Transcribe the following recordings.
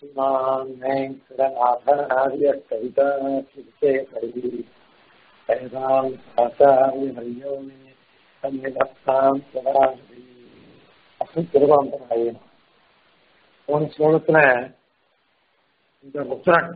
श्रीमान् वेङ्कटनाथार्य कविता शिक्षेकरी वेदां आचार्यवर्यो मे सन्निधत्तां सदाहरि அசல் திருவாந்தராயன் போன ஸ்லோகத்துல இந்த ருத்ரன்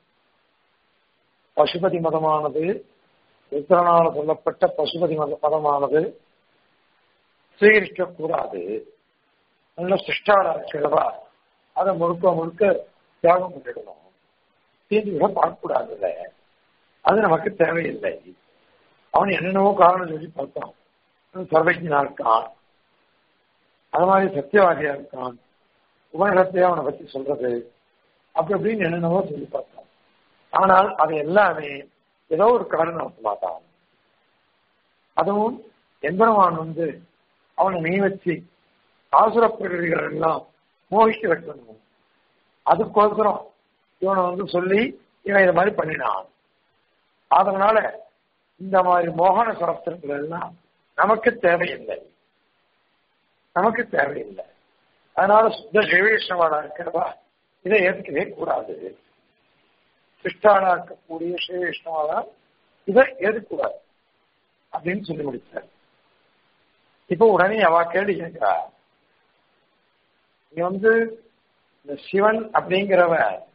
பசுபதி மதமானது ருத்ரனால் சொல்லப்பட்ட பசுபதி மத மதமானது சுவீகரிக்க கூடாது நல்ல சிஷ்டாளா இருக்கிறவா அதை முழுக்க முழுக்க தியாகம் பண்ணிடணும் தீர்ந்து விட பார்க்கக்கூடாதுல்ல அது நமக்கு தேவையில்லை அவன் என்னென்னவோ காரணம் சொல்லி பார்த்தான் சர்வஜனா இருக்கான் அது மாதிரி சத்தியவாதியா இருக்கான் உபநிடத்தையே அவனை பத்தி சொல்றது அப்படி அப்படின்னு என்னென்னவோ சொல்லி பார்த்தான் ஆனால் அது எல்லாமே ஏதோ ஒரு காரணம் மாட்டான் அதுவும் எந்திரவான் வந்து அவனை மெய் வச்சு ஆசுர பிரகதிகள் எல்லாம் மோகிக்க வைக்கணும் அதுக்கோசரம் இவனை வந்து சொல்லி இவன் இது மாதிரி பண்ணினான் அதனால இந்த மாதிரி மோகன சாஸ்திரங்கள் எல்லாம் நமக்கு தேவையில்லை நமக்கு தேவையில்லை அதனால சுத்த ஸ்ரீவைஷ்ணவாடா இருக்கிறவா இதை ஏற்கவே கூடாது சிஷ்டாளா இருக்கக்கூடிய ஸ்ரீவைஷ்ணவாடா இதை ஏற்கக்கூடாது அப்படின்னு சொல்லி முடிச்சார் இப்போ உடனே அவ கேள்வி கேட்கிறா இங்க வந்து இந்த சிவன் அப்படிங்கிறவ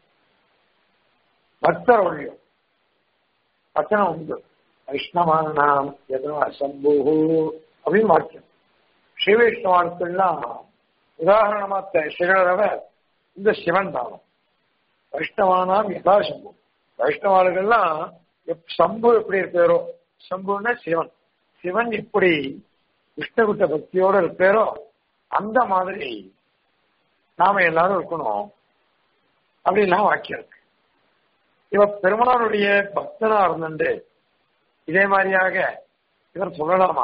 பக்தர் ஒழியும் வச்சனம் உண்டு வைஷ்ணவானாம் எதோ அசம்பூ அப்படின்னு வாக்கியம் ஸ்ரீவைஷ்ணவானுக்கெல்லாம் உதாரணமா திகழறவ இந்த சிவன் தானம் வைஷ்ணவானாம் யதா சம்பு வைஷ்ணவாளுகள்லாம் சம்பு எப்படி இருப்பாரோ சம்புன்னா சிவன் சிவன் எப்படி விஷ்ணுகுட்ட பக்தியோட இருப்பாரோ அந்த மாதிரி நாம எல்லாரும் இருக்கணும் அப்படின்லாம் வாக்கியம் இருக்கு இவ பெருமானுடைய பக்தனா இருந்துட்டு இதே மாதிரியாக இவர் சொல்லலாமா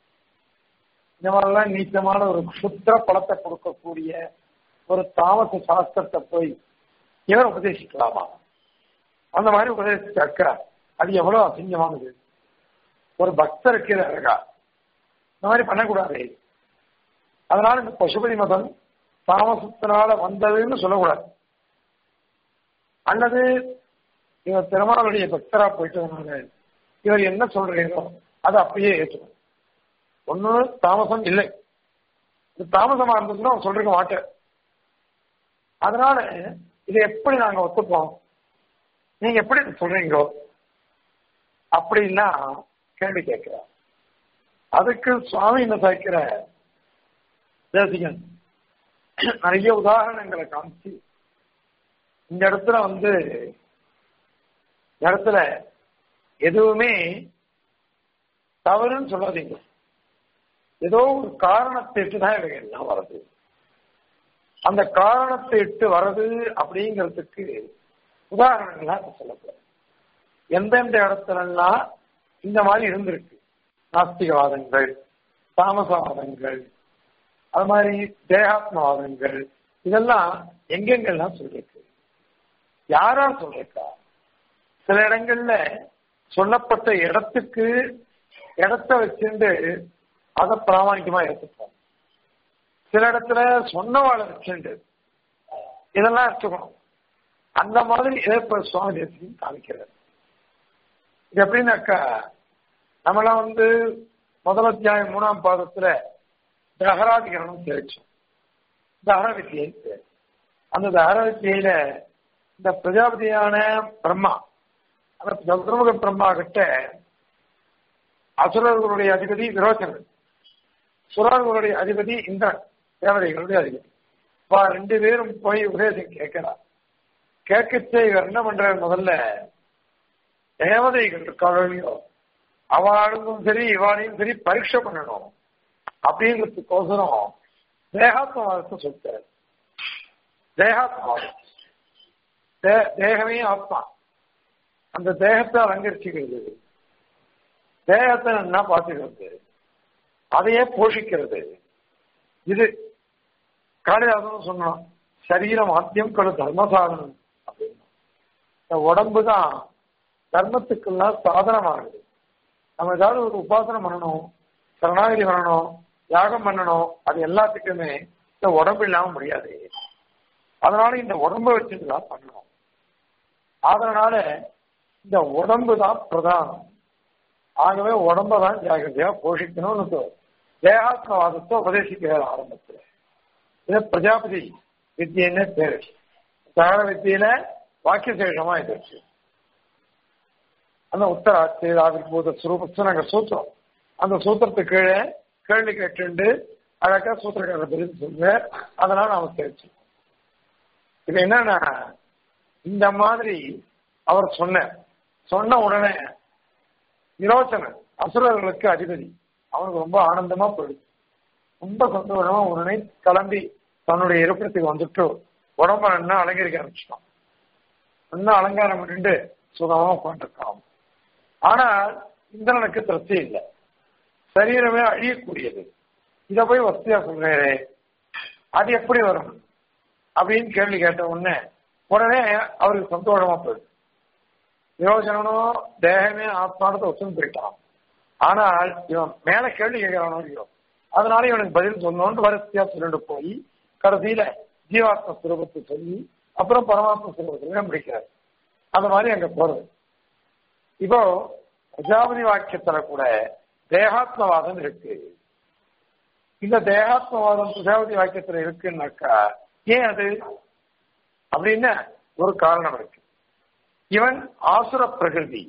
இந்த மாதிரிலாம் நீச்சமான ஒரு சுத்திர பழத்தை கொடுக்கக்கூடிய ஒரு தாமச சாஸ்திரத்தை போய் இவர் உபதேசிக்கலாமா அந்த மாதிரி உபதேசிச்சாக்க அது எவ்வளவு அசிங்கமானது ஒரு பக்தருக்கு அழகா இந்த மாதிரி பண்ணக்கூடாது அதனால இந்த பசுபதி மதம் தாமசத்தினால வந்ததுன்னு சொல்லக்கூடாது அல்லது இவர் பெருமாளுடைய பக்தரா போயிட்டதுனால இவர் என்ன சொல்றீங்களோ அதை அப்படியே ஏற்றுக்கணும் ஒண்ணு தாமசம் இல்லை இது தாமசமா இருந்ததுன்னா அவன் சொல்லிருக்க மாட்டேன் அதனால இதை எப்படி நாங்க ஒத்துப்போம் நீங்க எப்படி சொல்றீங்களோ அப்படின்னா கேள்வி கேட்கிறார் அதுக்கு சுவாமி என்ன சாய்க்கிற தேசிகன் நிறைய உதாரணங்களை காமிச்சு இந்த இடத்துல வந்து இடத்துல எதுவுமே தவறுன்னு சொல்லாதீங்க ஏதோ ஒரு காரணத்தை இட்டு தான் இவைகள்லாம் வருது அந்த காரணத்தை இட்டு வர்றது அப்படிங்கிறதுக்கு உதாரணங்கள்லாம் சொல்லப்படுது எந்தெந்த இடத்துலலாம் இந்த மாதிரி இருந்திருக்கு நாஸ்திகவாதங்கள் தாமசவாதங்கள் அது மாதிரி தேகாத்மவாதங்கள் இதெல்லாம் எங்கெங்கெல்லாம் சொல்லிருக்கு யாரால் சொல்லிருக்கா சில இடங்கள்ல சொல்லப்பட்ட இடத்துக்கு இடத்த வச்சுட்டு அதை பிராமணிக்கமா எடுத்துப்போம் சில இடத்துல சொன்னவாளை வச்சுண்டு இதெல்லாம் எடுத்துக்கணும் அந்த மாதிரி ஏற்ப சுவாமி தேசியம் காமிக்கிறார் இது எப்படின்னாக்கா நம்மளாம் வந்து முதல் அத்தியாயம் மூணாம் பாதத்துல தகராதிகரணம் தெரிச்சோம் தகர வித்தியை அந்த தகர வித்தியில இந்த பிரஜாபதியான பிரம்மா அந்த சதுர்முக பிரம்மா கிட்ட அசுரர்களுடைய அதிபதி விரோச்சனன் சுரர்களுடைய அதிபதி இந்திரன் தேவதைகளுடைய அதிபதி வா ரெண்டு பேரும் போய் உபதேசம் கேட்கிறார் கேட்கச்சே இவர் என்ன பண்றாரு முதல்ல தேவதைகள் இருக்காளையோ அவளுக்கும் சரி இவாளையும் சரி பரீட்சை பண்ணணும் அப்படிங்கிறதுக்கோசரம் தேகாத்மவாதத்தை சொல்றாரு தேகாத்மவாதம் தேகமே ஆத்மா அந்த தேகத்தை அலங்கரிச்சுக்கிறது தேகத்தை என்ன பார்த்துக்கிறது அதையே போஷிக்கிறது இது காளிதாசன் சொன்னான் சரீரம் ஆத்தியம் கடு தர்மசாதனம் அப்படின்னா இந்த உடம்பு தான் தர்மத்துக்கெல்லாம் சாதனமாகுது நம்ம ஏதாவது ஒரு உபாசனை பண்ணணும் சரணாகிரி பண்ணணும் யாகம் பண்ணணும் அது எல்லாத்துக்குமே இந்த உடம்பு இல்லாம முடியாது அதனால இந்த உடம்ப வச்சுட்டு தான் பண்ணணும் அதனால இந்த உடம்பு தான் பிரதானம் ஆகவே உடம்ப தான் ஜாகிரதையா போஷிக்கணும்னு தேகாத்மவாதத்தை உபதேசிக்கிறார் ஆரம்பத்தில் இது பிரஜாபதி வித்தியன்னு பேரு சகல வித்தியில வாக்கிய சேஷமா இருந்துச்சு அந்த உத்தராட்சி ஆவிர்பூத சுரூப சூத்திரம் அந்த சூத்திரத்துக்கு கீழே கேள்வி கேட்டு அழகா சூத்திரக்காரர் பதில் சொல்ல அதனால நாம தெரிச்சு இது என்னன்னா இந்த மாதிரி அவர் சொன்ன சொன்ன உடனே விரோச்சனன் அசுரர்களுக்கு அதிபதி அவனுக்கு ரொம்ப ஆனந்தமா போயிடுச்சு ரொம்ப சந்தோஷமா உடனே கிளம்பி தன்னுடைய இருப்பிடத்துக்கு வந்துட்டு உடம்ப நல்லா அலங்கரிக்க ஆரம்பிச்சிட்டான் நல்லா அலங்காரம் பண்ணிட்டு சுகமா உட்காந்துருக்கான் ஆனால் இந்திரனுக்கு திருப்தி இல்லை சரீரமே அழியக்கூடியது இதை போய் வசதியா சொல்றேன் அது எப்படி வரும் அப்படின்னு கேள்வி கேட்ட உடனே உடனே அவருக்கு சந்தோஷமா போயிடுது யோஜனனும் தேகமே ஆத்மானத்தை ஒத்துன்னு போயிட்டான் ஆனால் இவன் மேல கேள்வி கேட்கிறானோ இல்லையோ அதனால இவனுக்கு பதில் சொல்லணும்னு வரிசையா சொல்லிட்டு போய் கடைசியில ஜீவாத்ம சுரூபத்தை சொல்லி அப்புறம் பரமாத்ம சுரூபத்துல முடிக்கிறார் அந்த மாதிரி அங்க போறது இப்போ பிரஜாபதி வாக்கியத்துல கூட தேகாத்மவாதம் இருக்கு இந்த தேகாத்மவாதம் பிரஜாபதி வாக்கியத்துல இருக்குன்னாக்கா ஏன் அது அப்படின்னு ஒரு காரணம் இருக்கு இவன் ஆசுர பிரகிருதி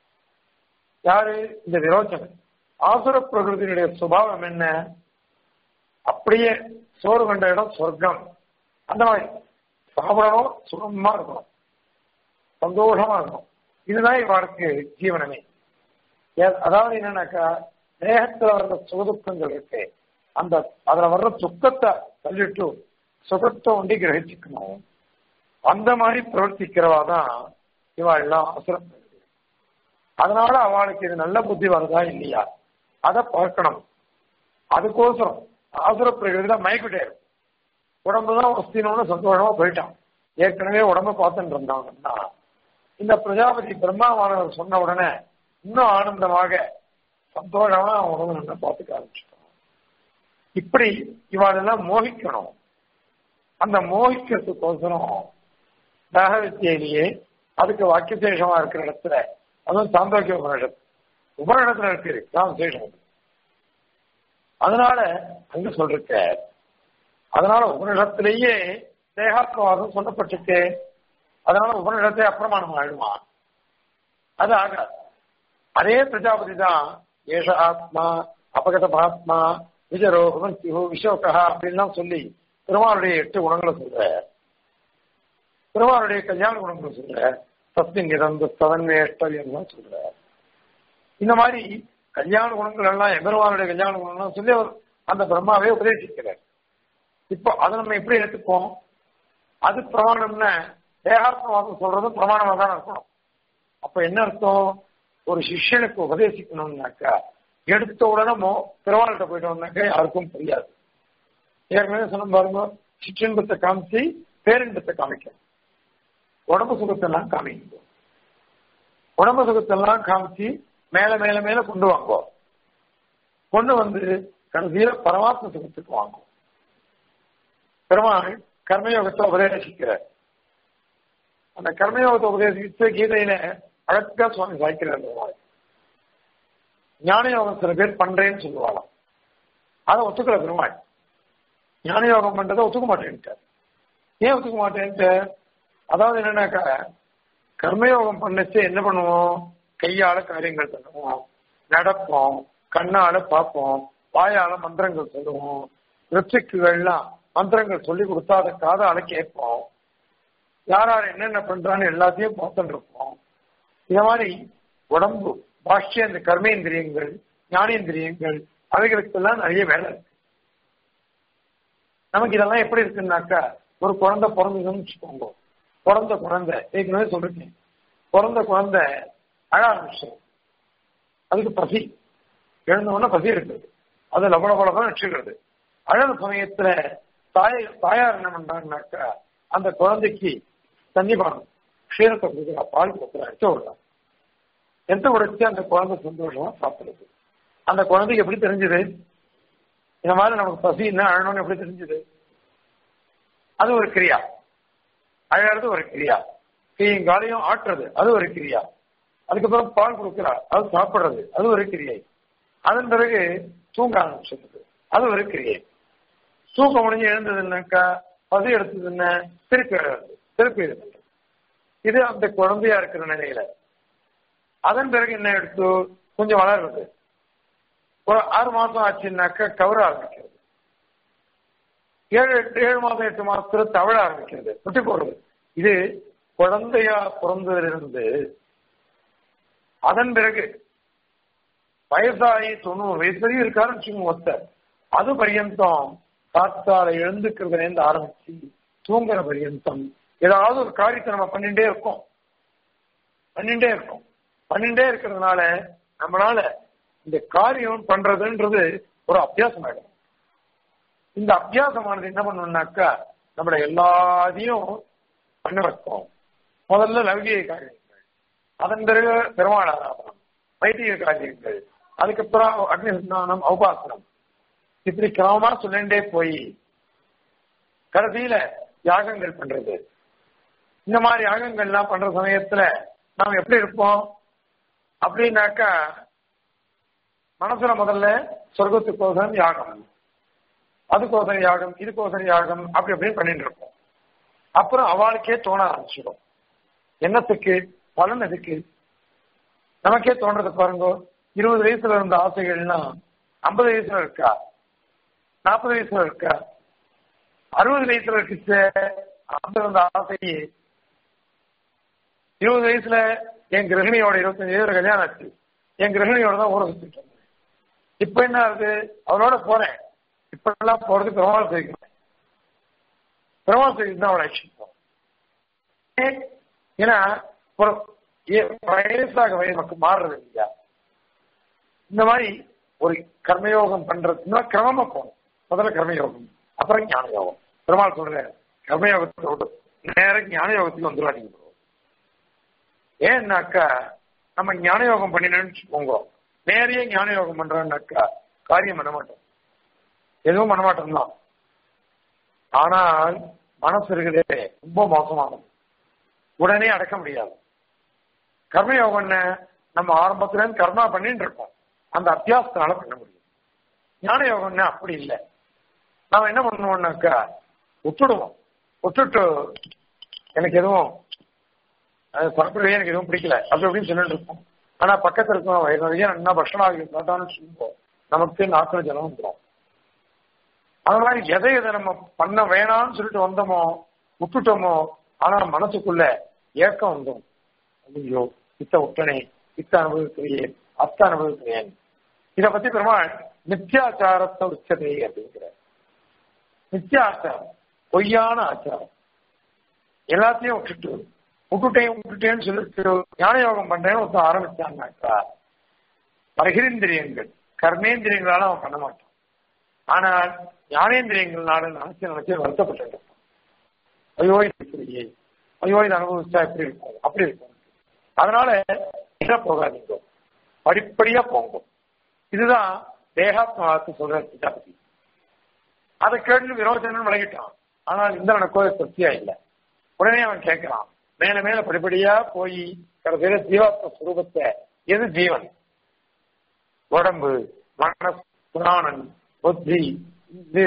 யாரு இந்த விரோச்சனன் ஆசுர பிரகிருதியினுடைய சுபாவம் என்ன அப்படியே சோறு கண்ட இடம் சொர்க்கம் அந்த மாதிரி சாப்பிடணும் சுகமா இருக்கணும் சந்தோஷமா இருக்கணும் இதுதான் இவருக்கு ஜீவனமே அதாவது என்னன்னாக்கா தேகத்துல வர்ற சுகதுக்கங்கள் இருக்கு அந்த அதுல வர்ற துக்கத்தை தள்ளிட்டு சுகத்தை ஒண்டி கிரகிச்சுக்கணும் அந்த மாதிரி பிரவர்த்திக்கிறவா தான் இவா எல்லாம் அசுரம் அதனால அவளுக்கு இது நல்ல புத்தி வருதா இல்லையா அதை பார்க்கணும் அதுக்கோசரம் ஆசுர பிரகிருதியில மயக்கிட்டே இருக்கும் உடம்புதான் வஸ்தினோன்னு சந்தோஷமா போயிட்டான் ஏற்கனவே உடம்ப பார்த்துட்டு இருந்தாங்கன்னா இந்த பிரஜாபதி பிரம்மாவானவர் சொன்ன உடனே இன்னும் ஆனந்தமாக சந்தோஷமா உடம்பு நல்லா பார்த்துக்க ஆரம்பிச்சிட்டோம் இப்படி இவாளெல்லாம் மோகிக்கணும் அந்த மோகிக்கிறதுக்கோசரம் தக வித்தியிலேயே அதுக்கு வாக்கியசேஷமா இருக்கிற இடத்துல அதுவும் சாந்தோக்கிய உபனிஷத்து உபனிடத்துல இருக்கு தான் விசேஷம் அதனால அங்க சொல்லிருக்க அதனால உபனிடத்திலேயே தேகாத்மவாதம் சொல்லப்பட்டிருக்கு அதனால உபனிடத்தை அப்பிரமாணம் ஆயிடுமா அது ஆகாது அதே பிரஜாபதி தான் ஏஷ ஆத்மா அபகத ஆத்மா விஜரோ விமர்த்தியோ விஷோகா அப்படின்லாம் சொல்லி பெருமாளுடைய எட்டு குணங்களை சொல்ற பெருமாளுடைய கல்யாண குணங்களை சொல்ற சத்தின் இறந்து சதன்மேஷ்டவியம் சொல்ற இந்த மாதிரி கல்யாண குணங்கள் எல்லாம் எபெருமானுடைய கல்யாண குணங்கள்லாம் சொல்லி அவர் அந்த பிரம்மாவே உபதேசிக்கிறார் இப்போ அதை நம்ம எப்படி எடுத்துப்போம் அது பிரமாணம்னா தேகாத்மவாதம் சொல்றதும் பிரமாணமா தான் இருக்கணும் அப்ப என்ன அர்த்தம் ஒரு சிஷ்யனுக்கு உபதேசிக்கணும்னாக்கா எடுத்த உடனே பெருமாள்கிட்ட போயிட்டு வந்தாக்கா யாருக்கும் புரியாது ஏற்கனவே சொன்ன பாருங்க சிற்றின்பத்தை காமிச்சு பேரின்பத்தை காமிக்கணும் உடம்பு சுகத்தெல்லாம் காமிங்க உடம்பு சுகத்தெல்லாம் காமிச்சு மேல மேல மேல கொண்டு வாங்கோ கொண்டு வந்து கடைசியில பரமாத்ம சுகத்துக்கு வாங்கும் பெருமாள் கர்மயோகத்தை உபதேசிக்கிறார் அந்த கர்மயோகத்தை உபதேசித்து கீதையில அழகா சுவாமி சாய்க்கிறார் ஞான யோகம் சில பேர் பண்றேன்னு சொல்லுவாளாம் அதை ஒத்துக்கல பெருமாள் ஞான யோகம் பண்றதை ஒத்துக்க மாட்டேன்ட்டார் ஏன் ஒத்துக்க மாட்டேன்ட்டு அதாவது என்னன்னாக்கா கர்மயோகம் பண்ணச்சு என்ன பண்ணுவோம் கையால காரியங்கள் பண்ணுவோம் நடப்போம் கண்ணால பார்ப்போம் வாயால மந்திரங்கள் சொல்லுவோம் ரிப்சிக்குகள்லாம் மந்திரங்கள் சொல்லி கொடுத்தா அதை காதால கேட்போம் யார் யார் என்னென்ன பண்றான்னு எல்லாத்தையும் பார்த்துட்டு இருப்போம் இத மாதிரி உடம்பு பாஷ்ய இந்த கர்மேந்திரியங்கள் ஞானேந்திரியங்கள் அவைகளுக்கெல்லாம் நிறைய வேலை இருக்கு நமக்கு இதெல்லாம் எப்படி இருக்குன்னாக்கா ஒரு குழந்தை பிறந்ததுன்னு வச்சுக்கோங்க பிறந்த குழந்தை ஏற்கனவே சொல்லிருக்கேன் பிறந்த குழந்தை அழ ஆரம்பிச்சிடும் அதுக்கு பசி எழுந்தவொடனே பசி இருக்குது அது லபட படதான் வச்சுக்கிறது அழகு சமயத்துல தாய் தாயார் என்ன பண்றாங்கனாக்கா அந்த குழந்தைக்கு தண்ணி பானம் க்ஷீரத்தை கொடுக்குறா பால் கொடுக்குறா எடுத்து விடலாம் எந்த உடைச்சு அந்த குழந்தை சந்தோஷமா சாப்பிடுது அந்த குழந்தைக்கு எப்படி தெரிஞ்சது இந்த மாதிரி நமக்கு பசி என்ன அழணும்னு எப்படி தெரிஞ்சது அது ஒரு கிரியா அழறது ஒரு கிரியா கையும் காலையும் ஆட்டுறது அது ஒரு கிரியா அதுக்கப்புறம் பால் கொடுக்கிறார் அது சாப்பிடுறது அது ஒரு கிரியை அதன் பிறகு தூங்க ஆரம்பிச்சது அது ஒரு கிரியை தூக்கம் முடிஞ்சு எழுந்ததுன்னாக்கா பசி எடுத்ததுன்னா திருப்பி எழுறது திருப்பி எழுதுறது இது அந்த குழந்தையா இருக்கிற நிலையில அதன் பிறகு என்ன எடுத்து கொஞ்சம் வளர்றது ஒரு ஆறு மாசம் ஆச்சுன்னாக்கா கவர ஆரம்பிக்கிறது ஏழு எட்டு ஏழு மாசம் எட்டு மாசத்துல தவழ ஆரம்பிக்கிறது குட்டி போடுறது இது குழந்தையா பிறந்ததிலிருந்து அதன் பிறகு வயசாகி தொண்ணூறு வயசு வரையும் இருக்காருன்னு வச்சுக்கோங்க ஒருத்தர் அது பரியந்தம் காத்தால எழுந்துக்கிறதுலேருந்து ஆரம்பிச்சு தூங்குற பரியந்தம் ஏதாவது ஒரு காரியத்தை நம்ம பண்ணிட்டே இருக்கோம் பண்ணிட்டே இருக்கோம் பண்ணிட்டே இருக்கிறதுனால நம்மளால இந்த காரியம் பண்றதுன்றது ஒரு அபியாசம் ஆயிடும் இந்த அபியாசமானது என்ன பண்ணணும்னாக்கா நம்மள எல்லாத்தையும் பண்ண வைக்கும் முதல்ல லௌகிக காரியங்கள் அதன் பிறகு பெருமாள் ஆராதனம் வைதிக காரியங்கள் அதுக்கப்புறம் அக்னி ஸ்நானம் உபாசனம் இப்படி கிரமமா சொல்லிண்டே போய் கடைசியில யாகங்கள் பண்றது இந்த மாதிரி யாகங்கள்லாம் பண்ற சமயத்துல நாம் எப்படி இருப்போம் அப்படின்னாக்கா மனசுல முதல்ல சொர்க்கத்துக்கோசரம் யாகம் அதுக்கோசரம் யாகம் இதுக்கோசரம் யாகம் அப்படி அப்படின்னு பண்ணிட்டு இருப்போம் அப்புறம் அவளுக்கே தோண ஆரம்பிச்சிடும் என்னத்துக்கு பலன் எதுக்கு நமக்கே தோன்றது பாருங்க இருபது வயசுல இருந்த ஆசைகள்னா ஐம்பது வயசுல இருக்கா நாற்பது வயசுல இருக்கா அறுபது வயசுல இருக்குச்சு அந்த இருந்த ஆசையே இருபது வயசுல என் கிரகணியோட இருபத்தஞ்சு வயசுல கல்யாணம் ஆச்சு என் கிரகணியோட தான் ஊரை சுத்திட்டு இருந்தேன் இப்ப என்ன ஆகுது அவளோட போறேன் இப்ப எல்லாம் போறது பெருமாள் செய்கிறேன் பெருமாள் செய்கிறது தான் அவளை அழிச்சுப்போம் ஏன்னா ஒரு வயசாக வயது நமக்கு மாறுறது இல்லையா இந்த மாதிரி ஒரு கர்மயோகம் பண்றதுன்னா கிரமமா போகணும் முதல்ல கர்மயோகம் அப்புறம் ஞான யோகம் பெருமாள் சொல்றேன் கர்மயோகத்தை விட்டு நேரம் ஞான யோகத்துக்கு வந்துடாதீங்க ஏன்னாக்கா நம்ம ஞான யோகம் பண்ணினு போங்க நேரையே ஞான யோகம் பண்றோம்னாக்கா காரியம் பண்ண மாட்டோம் எதுவும் பண்ண மாட்டோம் தான் ஆனால் மனசு இருக்குதே ரொம்ப மோசமானது உடனே அடக்க முடியாது கர்மயோகம்னு நம்ம ஆரம்பத்துல இருந்து கர்மா பண்ணிட்டு இருக்கோம் அந்த அத்தியாசத்தினால பண்ண முடியும் ஞான யோகம்னா அப்படி இல்லை நாம என்ன பண்ணுவோம்னாக்கா விட்டுடுவோம் விட்டுட்டு எனக்கு எதுவும் சாப்பிடவே எனக்கு எதுவும் பிடிக்கல அப்படி அப்படின்னு சொல்லிட்டு இருப்போம் ஆனா பக்கத்துல இருக்கோம் வயிறு நிறைய என்ன பட்சணம் ஆகி சாப்பிட்டான்னு சொல்லுவோம் நமக்கு நாக்கில் ஜலம் வந்துடும் அது மாதிரி எதை எதை நம்ம பண்ண வேணாம்னு சொல்லிட்டு வந்தோமோ விட்டுட்டோமோ ஆனா மனசுக்குள்ள ஏக்கம் வந்துடும் ஐயோ இத்த விட்டனே இத்த அனுபவிக்கிறேன் அத்த அனுபவிக்கிறேன் இத பத்தி பெருமாள் நித்தியாச்சாரத்தை உச்சதை அப்படிங்கிற நித்தியாச்சாரம் பொய்யான ஆச்சாரம் எல்லாத்தையும் விட்டுட்டு விட்டுட்டேன் விட்டுட்டேன்னு சொல்லிட்டு ஞான யோகம் பண்றேன்னு ஒருத்தன் ஆரம்பிச்சாங்கக்கா பரகிரேந்திரியங்கள் கர்மேந்திரியங்களால அவன் பண்ண மாட்டான் ஆனால் ஞானேந்திரியங்களால நினைச்சு நினைச்சு வருத்தப்பட்டு ஐயோ இது இப்படியே ஐயோ இது அனுபவிச்சா எப்படி இருக்கும் அப்படி இருக்கும் அதனால நேரா போகாதீங்க படிப்படியா போங்க இதுதான் தேகாத்மாவுக்கு சொல்ற பிரஜாபதி அதை கேட்டு விரோச்சனன் விளங்கிட்டான் ஆனால் இந்திரன கோயில் திருப்தியா இல்லை உடனே அவன் கேட்கிறான் மேல மேல படிப்படியா போய் கடைசியில ஜீவாத்ம சுரூபத்தை எது ஜீவன் உடம்பு மனசு புராணன் புத்தி இது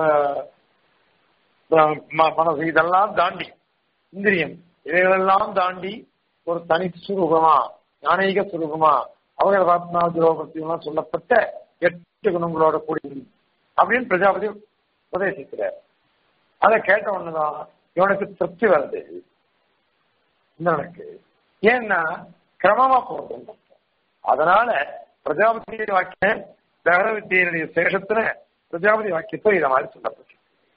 மனசு இதெல்லாம் தாண்டி இந்திரியம் இவைகளெல்லாம் தாண்டி ஒரு தனி சுரூபமா ஞானீக சுரூபமா அவர்கள் ஆத்மா துரோகத்தையும் சொல்லப்பட்ட எட்டு குணங்களோட கூடி அப்படின்னு பிரஜாபதி உபதேசிக்கிறார் அதை கேட்ட ஒண்ணுதான் இவனுக்கு திருப்தி வருது இந்திரனுக்கு ஏன்னா கிரமமா போறது அதனால பிரஜாபதி வாக்கியம் தகர வித்தியனுடைய சேஷத்துல பிரஜாபதி வாக்கியத்தை இதை மாதிரி சொல்லப்பட்டு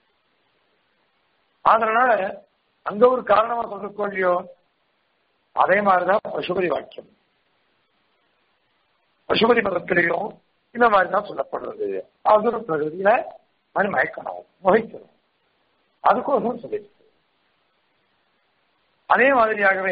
அதனால அங்க ஒரு காரணமா சொல்றக்கோ இல்லையோ அதே மாதிரிதான் பசுபதி வாக்கியம் பசுபதி மதத்திலையும் இந்த மாதிரி தான் சொல்லப்படுறது அது பிரகதியில மணி மயக்கணும் முகைக்கணும் அதுக்கோசரம் சொல்லிட்டு அதே மாதிரியாகவே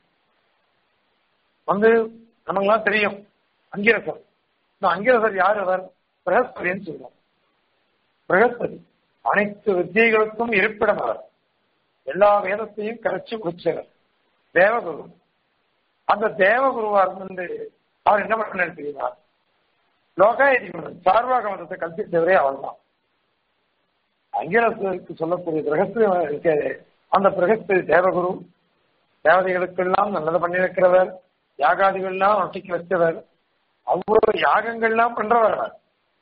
வந்து நமக்கெல்லாம் தெரியும் அங்கிரசர் இந்த அங்கிரசர் யார் அவர் பிரகஸ்பதின்னு சொல்லுவோம் பிரகஸ்பதி அனைத்து வித்தியைகளுக்கும் இருப்பிடம் அவர் எல்லா வேதத்தையும் கரைச்சு குடிச்சவர் தேவகுரு அந்த தேவகுருவா இருந்து அவர் என்ன பண்ணாரு தெரியுமா லோகாயதிமன் சார்வாக மதத்தை கல்பித்தவரே அவர் தான் அங்கிரசுக்கு சொல்லக்கூடிய பிரகஸ்பதி இருக்காரு அந்த பிரகஸ்பதி தேவகுரு தேவதைகளுக்கெல்லாம் நல்லது பண்ணி வைக்கிறவர் யாகாதிகள்லாம் ஒட்டிக்கு வச்சவர் அவ்வளவு யாகங்கள்லாம் பண்றவர் அவர்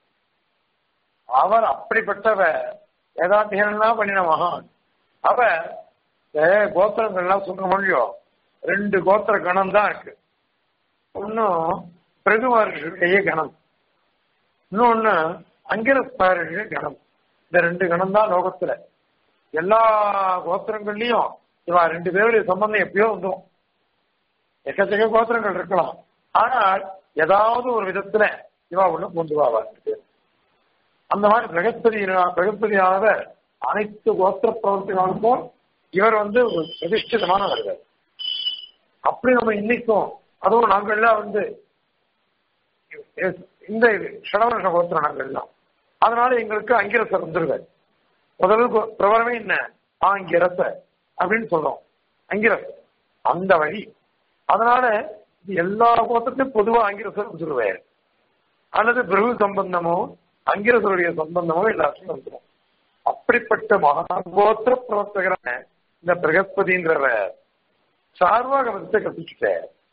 அவர் அப்படிப்பட்டவர் வேதாத்திகள்லாம் பண்ணின மகான் அவர் கோத்திரங்கள்லாம் சொல்ற மொழியோ ரெண்டு கோத்திர கணம் தான் இருக்கு ஒன்னும் பிரகுமார்களுடைய கணம் இன்னொன்னு அங்கிரஸ்தாரர்களுடைய கணம் இந்த ரெண்டு கணம் தான் லோகத்துல எல்லா கோத்திரங்கள்லயும் இவா ரெண்டு பேருடைய சம்பந்தம் எப்பயோ வந்துடும் எக்கச்சக்க கோத்திரங்கள் இருக்கலாம் ஆனால் ஏதாவது ஒரு விதத்துல இவா உள்ள கொண்டுவாவா அந்த மாதிரி பிரகஸ்பதி பிரகஸ்பதியானவர் அனைத்து கோத்திர பிரவர்த்திகளுக்கும் இவர் வந்து ஒரு பிரதிஷ்டிதமானவர்கள் அப்படி நம்ம இன்னைக்கும் அதுவும் நாங்கள்லாம் வந்து இந்த ஷடவர்ஷ கோத்திரம் நாங்கள்லாம் அதனால எங்களுக்கு அங்கிரசர் வந்துருவார் முதல் பிரபலமே என்ன ஆங்கிரச அப்படின்னு சொல்றோம் அங்கிரச அந்த வழி அதனால எல்லா கோத்திரத்தையும் பொதுவா அங்கிரசர் வந்துருவார் அல்லது பிருகு சம்பந்தமோ அங்கிரசருடைய சம்பந்தமோ எல்லாத்தையும் வந்துடும் அப்படிப்பட்ட மகாகோத்திர பிரவர்த்தகரான இந்த பிரகஸ்பதின்றவர் சார்வாக மதத்தை கற்பிச்சுட்ட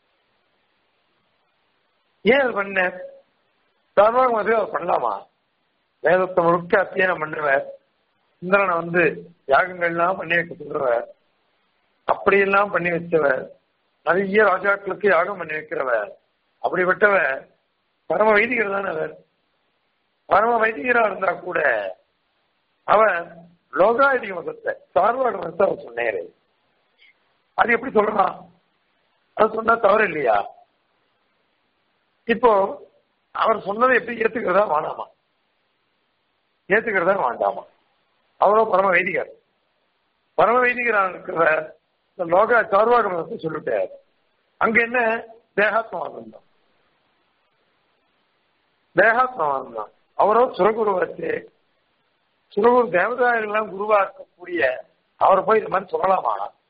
ஏன் அது பண்ண சார்வாக மதத்தை அவர் பண்ணலாமா வேதத்தை முழுக்க அத்தியனம் பண்ணுவர் இந்திரனை வந்து யாகங்கள்லாம் பண்ணி வைக்க சொல்றவர் அப்படியெல்லாம் பண்ணி வச்சவர் நிறைய ராஜாக்களுக்கு யாகம் பண்ணி வைக்கிறவர் அப்படிப்பட்டவர் பரம வைதிகர் தானே அவர் பரம வைதிகரா இருந்தா கூட அவன் லோகாயுதிக மதத்தை சார்வாக மதத்தை அவர் சொன்னேரு அது எப்படி சொல்லலாம் அது சொன்னா தவறு இல்லையா இப்போ அவர் சொன்னதை எப்படி ஏத்துக்கிறதா வேணாமா ஏத்துக்கிறதா வேண்டாமா அவரோ பரம வைதிகர் பரம வைதிகராக இருக்கிற இந்த லோக சார்வாக மதத்தை சொல்லிட்டார் அங்க என்ன தேகாத்மாவாதம் தான் தேகாத்மாவாதம் தான் அவரோ சுரகுருவாச்சு சுரகுரு தேவதாயெல்லாம் குருவா இருக்கக்கூடிய அவரை போய் இந்த மாதிரி சொல்லலாமா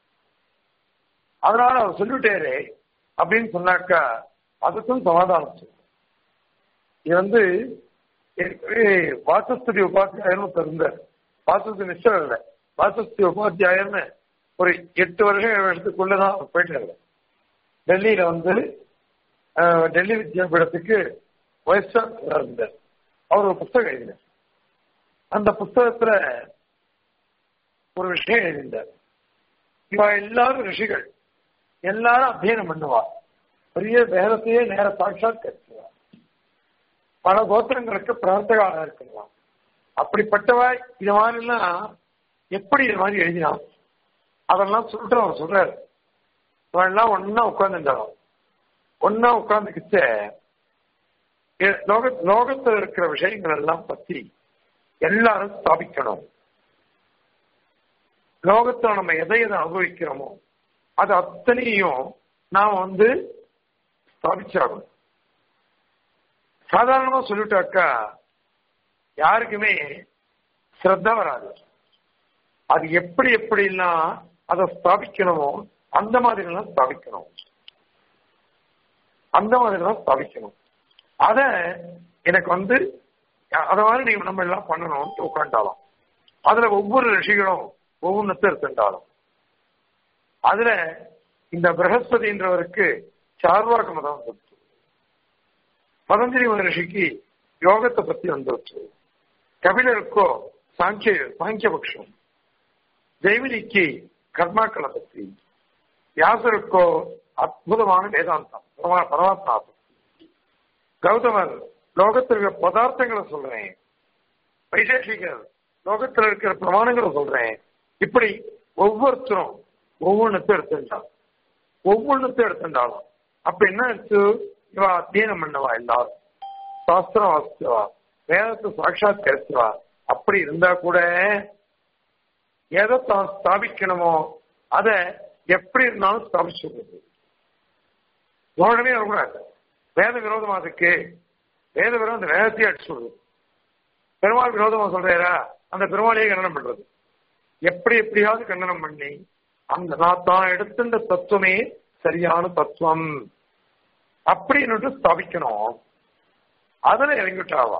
அதனால அவர் சொல்லிட்டாரு அப்படின்னு சொன்னாக்கா அதுக்கும் சமாதானம் சொல்லும் இது வந்து வாசஸ்துதி உபாத்தியாயர்னு இருந்தார் வாசஸ்து மிஸ்டர் இல்ல வாசஸ்தி உபாத்தியாயர்னு ஒரு எட்டு வருஷம் ஏழு வருஷத்துக்குள்ளதான் அவர் போயிட்டாரு டெல்லியில வந்து டெல்லி வித்யாபீடத்துக்கு வயசா இருந்தார் அவர் ஒரு புத்தகம் எழுதினார் அந்த புத்தகத்துல ஒரு விஷயம் எழுதினார் இவா எல்லாரும் ரிஷிகள் எல்லாரும் அத்தியனம் பண்ணுவா பெரிய வேதத்தையே நேர சாட்சாத் கற்றுவா பல கோத்திரங்களுக்கு பிரார்த்தகாக இருக்கலாம் அப்படிப்பட்டவா இது மாதிரிலாம் எப்படி இது மாதிரி எழுதினான் அதெல்லாம் சொல்லிட்டு அவர் சொல்றாரு எல்லாம் ஒன்னா உட்கார்ந்துட்டாலும் ஒன்னா உட்கார்ந்துக்கிச்ச லோக லோகத்தில் இருக்கிற விஷயங்கள் எல்லாம் பத்தி எல்லாரும் ஸ்தாபிக்கணும் லோகத்தில் நம்ம எதை எதை அனுபவிக்கிறோமோ அது அத்தனையும் நாம் வந்து ஸ்தாபிச்சாகணும் சாதாரணமா சொல்லிட்டாக்கா யாருக்குமே ஸ்ரத்தா வராது அது எப்படி எப்படிலாம் அதை ஸ்தாபிக்கணுமோ அந்த மாதிரி எல்லாம் ஸ்தாபிக்கணும் அந்த மாதிரி எல்லாம் ஸ்தாபிக்கணும் அத எனக்கு வந்து அத மாதிரி நீங்க நம்ம எல்லாம் பண்ணணும்னு உட்காண்டாலும் அதுல ஒவ்வொரு ரிஷிகளும் ஒவ்வொன்றத்தை எடுத்துட்டாலும் அதுல இந்த பிரகஸ்பதின்றவருக்கு சார்வாக மதம் வந்துச்சு பதஞ்சலி மகர்ஷிக்கு யோகத்தை பத்தி வந்துருச்சு கபிலருக்கோ சாங்கிய சாங்கிய பட்சம் ஜெய்வினிக்கு கர்மாக்களை பத்தி வியாசருக்கோ அற்புதமான வேதாந்தம் பரமாத்மா கௌதமர் லோகத்தில் இருக்கிற பதார்த்தங்களை சொல்றேன் வைசேஷிகர் லோகத்தில் இருக்கிற பிரமாணங்களை சொல்றேன் இப்படி ஒவ்வொருத்தரும் ஒவ்வொன்றத்தையும் எடுத்துட்டான் ஒவ்வொன்றத்தையும் எடுத்துட்டாலும் அப்ப என்ன எடுத்து இவா அத்தியனம் பண்ணவா எல்லாரும் சாஸ்திரம் வாசிச்சவா வேதத்தை சாட்சாத் கருத்துவா அப்படி இருந்தா கூட எதை தான் ஸ்தாபிக்கணுமோ அத எப்படி இருந்தாலும் ஸ்தாபிச்சுடுறது தோழமே வரக்கூடாது வேத விரோதமா அதுக்கு வேத விரோதம் அந்த வேதத்தையே அடிச்சு சொல்றது பெருமாள் விரோதமா சொல்றாரா அந்த பெருமாளையே கண்டனம் பண்றது எப்படி எப்படியாவது கண்டனம் பண்ணி அந்த நான் தான் எடுத்துட்ட தத்துவமே சரியான தத்துவம் அப்படின்னு ஸ்தாபிக்கணும் அதுல இறங்கிட்டாவா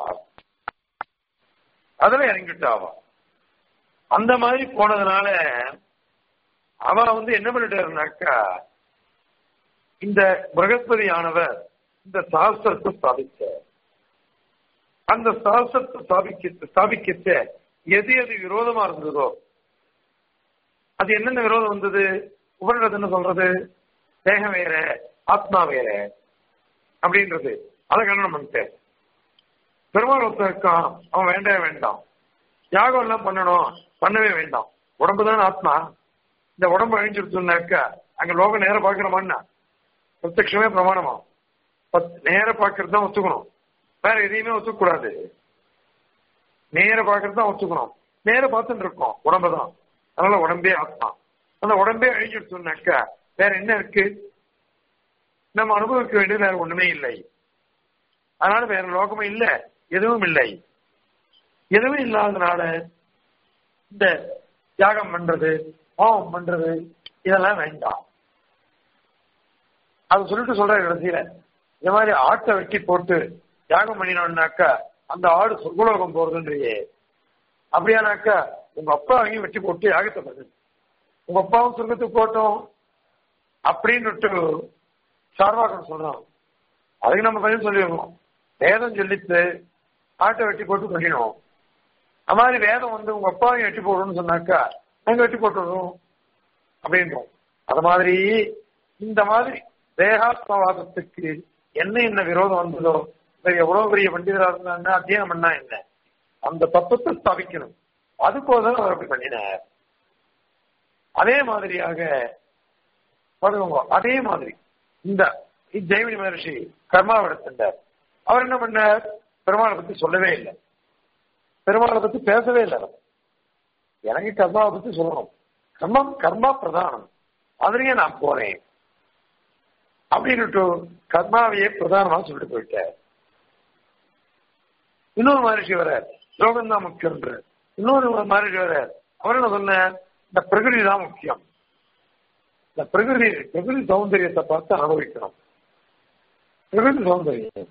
அதுல இறங்கிட்டாவா அந்த மாதிரி போனதுனால அவ வந்து என்ன பண்ணிட்டாருனாக்கா இந்த பிரகஸ்பதியானவர் இந்த சாஸ்திரத்தை ஸ்தாபிச்ச அந்த சாஸ்திரத்தை ஸ்தாபிக்க ஸ்தாபிக்கச்ச எது எது விரோதமா இருந்ததோ அது என்னென்ன விரோதம் வந்தது உபனிடத்து என்ன சொல்றது தேகம் வேற ஆத்மா வேற அப்படின்றது அதை கண்டனம் பண்ணிட்டேன் பெருமாள் ஒருத்தன் இருக்கான் அவன் வேண்டவே வேண்டாம் யாகம் எல்லாம் பண்ணணும் பண்ணவே வேண்டாம் உடம்பு தான் ஆத்மா இந்த உடம்பு அழிஞ்சிருச்சுனாக்கா அங்க லோகம் நேர பாக்குறோமான்னா பிரத்யட்சமே பிரமாணமா நேர பாக்குறது தான் ஒத்துக்கணும் வேற எதையுமே ஒத்துக்க கூடாது நேர பாக்குறது தான் ஒத்துக்கணும் நேர பார்த்துட்டு இருக்கோம் உடம்பு தான் அதனால உடம்பே ஆத்மா அந்த உடம்பே அழிஞ்சிருச்சுனாக்கா வேற என்ன இருக்கு நம்ம அனுபவிக்க வேண்டியது வேற ஒண்ணுமே இல்லை அதனால வேற லோகமும் இல்லை எதுவும் இல்லை எதுவும் இல்லாதனால இந்த தியாகம் பண்றது ஹோமம் பண்றது இதெல்லாம் வேண்டாம் அது சொல்லிட்டு சொல்ற கடைசியில இந்த மாதிரி ஆட்டை வெட்டி போட்டு தியாகம் பண்ணினோம்னாக்கா அந்த ஆடு சொர்க்கலோகம் போறதுன்றியே அப்படியானாக்கா உங்க அப்பா அங்கேயும் வெட்டி போட்டு யாகத்தை பண்ணு உங்க அப்பாவும் சொர்க்கத்துக்கு போட்டோம் அப்படின்னுட்டு சார்வாக்கம் சொல்றோம் அதுக்கு நம்ம பதில் சொல்லிடணும் வேதம் சொல்லித்து ஆட்டை வெட்டி போட்டு பண்ணினோம் அது மாதிரி வேதம் வந்து உங்க அப்பாவையும் வெட்டி போடணும்னு சொன்னாக்கா நாங்க வெட்டி போட்டுடுறோம் அப்படின்றோம் அது மாதிரி இந்த மாதிரி தேகாத்மவாதத்துக்கு என்ன என்ன விரோதம் வந்ததோ எவ்வளவு பெரிய பண்டிதரா இருந்தாங்க அத்தியனம் பண்ணா என்ன அந்த தத்துவத்தை ஸ்தாபிக்கணும் அதுக்கோசரம் அவர் அப்படி பண்ணினார் அதே மாதிரியாக பாருங்க அதே மாதிரி இந்த ஜெய்மினி மகர்ஷி கர்மாவை எடுத்துட்டார் அவர் என்ன பண்ணார் பெருமாளை பத்தி சொல்லவே இல்லை பெருமாளை பத்தி பேசவே இல்லை எனக்கு கர்மாவை பத்தி சொல்லணும் கர்மம் கர்மா பிரதானம் அதுலயே நான் போறேன் அப்படின்னுட்டு கர்மாவையே பிரதானமா சொல்லிட்டு போயிட்டார் இன்னொரு மகர்ஷி வரார் யோகம் தான் முக்கியம் இன்னொரு மகர்ஷி வரார் அவர் என்ன சொன்ன இந்த பிரகிருதி தான் முக்கியம் இந்த பிரகிருதி பிரகிருதி சௌந்தரியத்தை பார்த்து அனுபவிக்கணும் பிரகிருதி சௌந்தரியம்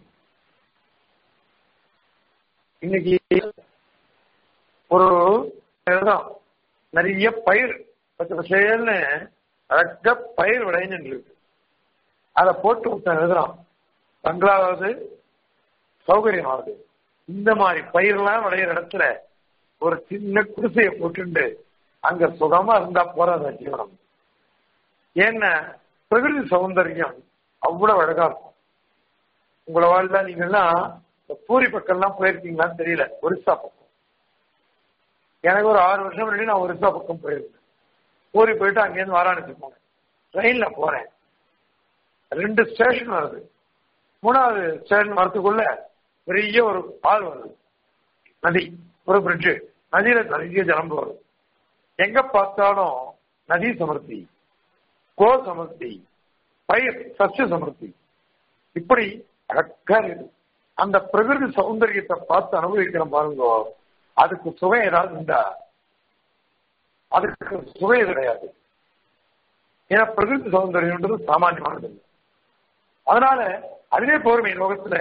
இன்னைக்கு ஒரு இடம் நிறைய பயிர் பச்சை பசேல்னு அழக பயிர் விளைஞ்சுட்டு இருக்கு அதை போட்டு ஒருத்தன் எழுதுறான் பங்களாவது சௌகரியமாகுது இந்த மாதிரி பயிரெல்லாம் விளையிற இடத்துல ஒரு சின்ன குடிசையை போட்டுண்டு அங்க சுகமா இருந்தா போறாத ஜீவனம் ஏன்னா பிரகிருதி சௌந்தரியம் அவ்வளவு அழகா இருக்கும் உங்களை வாழ்ல நீங்கெல்லாம் பூரி பக்கம்லாம் போயிருக்கீங்களான்னு தெரியல ஒரிசா பக்கம் எனக்கு ஒரு ஆறு வருஷம் முன்னாடி நான் ஒரிசா பக்கம் போயிருந்தேன் பூரி போயிட்டு அங்கேருந்து வாராணிசி போனேன் ட்ரெயின்ல போறேன் ரெண்டு ஸ்டேஷன் வருது மூணாவது ஸ்டேஷன் வரத்துக்குள்ள பெரிய ஒரு ஆள் வருது நதி ஒரு பிரிட்ஜு நதியில நிறைய ஜலம் போகுது எங்க பார்த்தாலும் நதி சமர்த்தி கோ சமர்த்தி பயிர் சசிய சமர்த்தி இப்படி அழகா இருக்குது அந்த பிரகிருதி சௌந்தரியத்தை பார்த்து அனுபவிக்கிறோம் பாருங்க அதுக்கு சுவை ஏதாவது உண்டா அதுக்கு சுவை கிடையாது ஏன்னா பிரகிருதி சௌந்தரியம்ன்றது சாமானியமானது இல்லை அதனால அதுவே போருமே லோகத்துல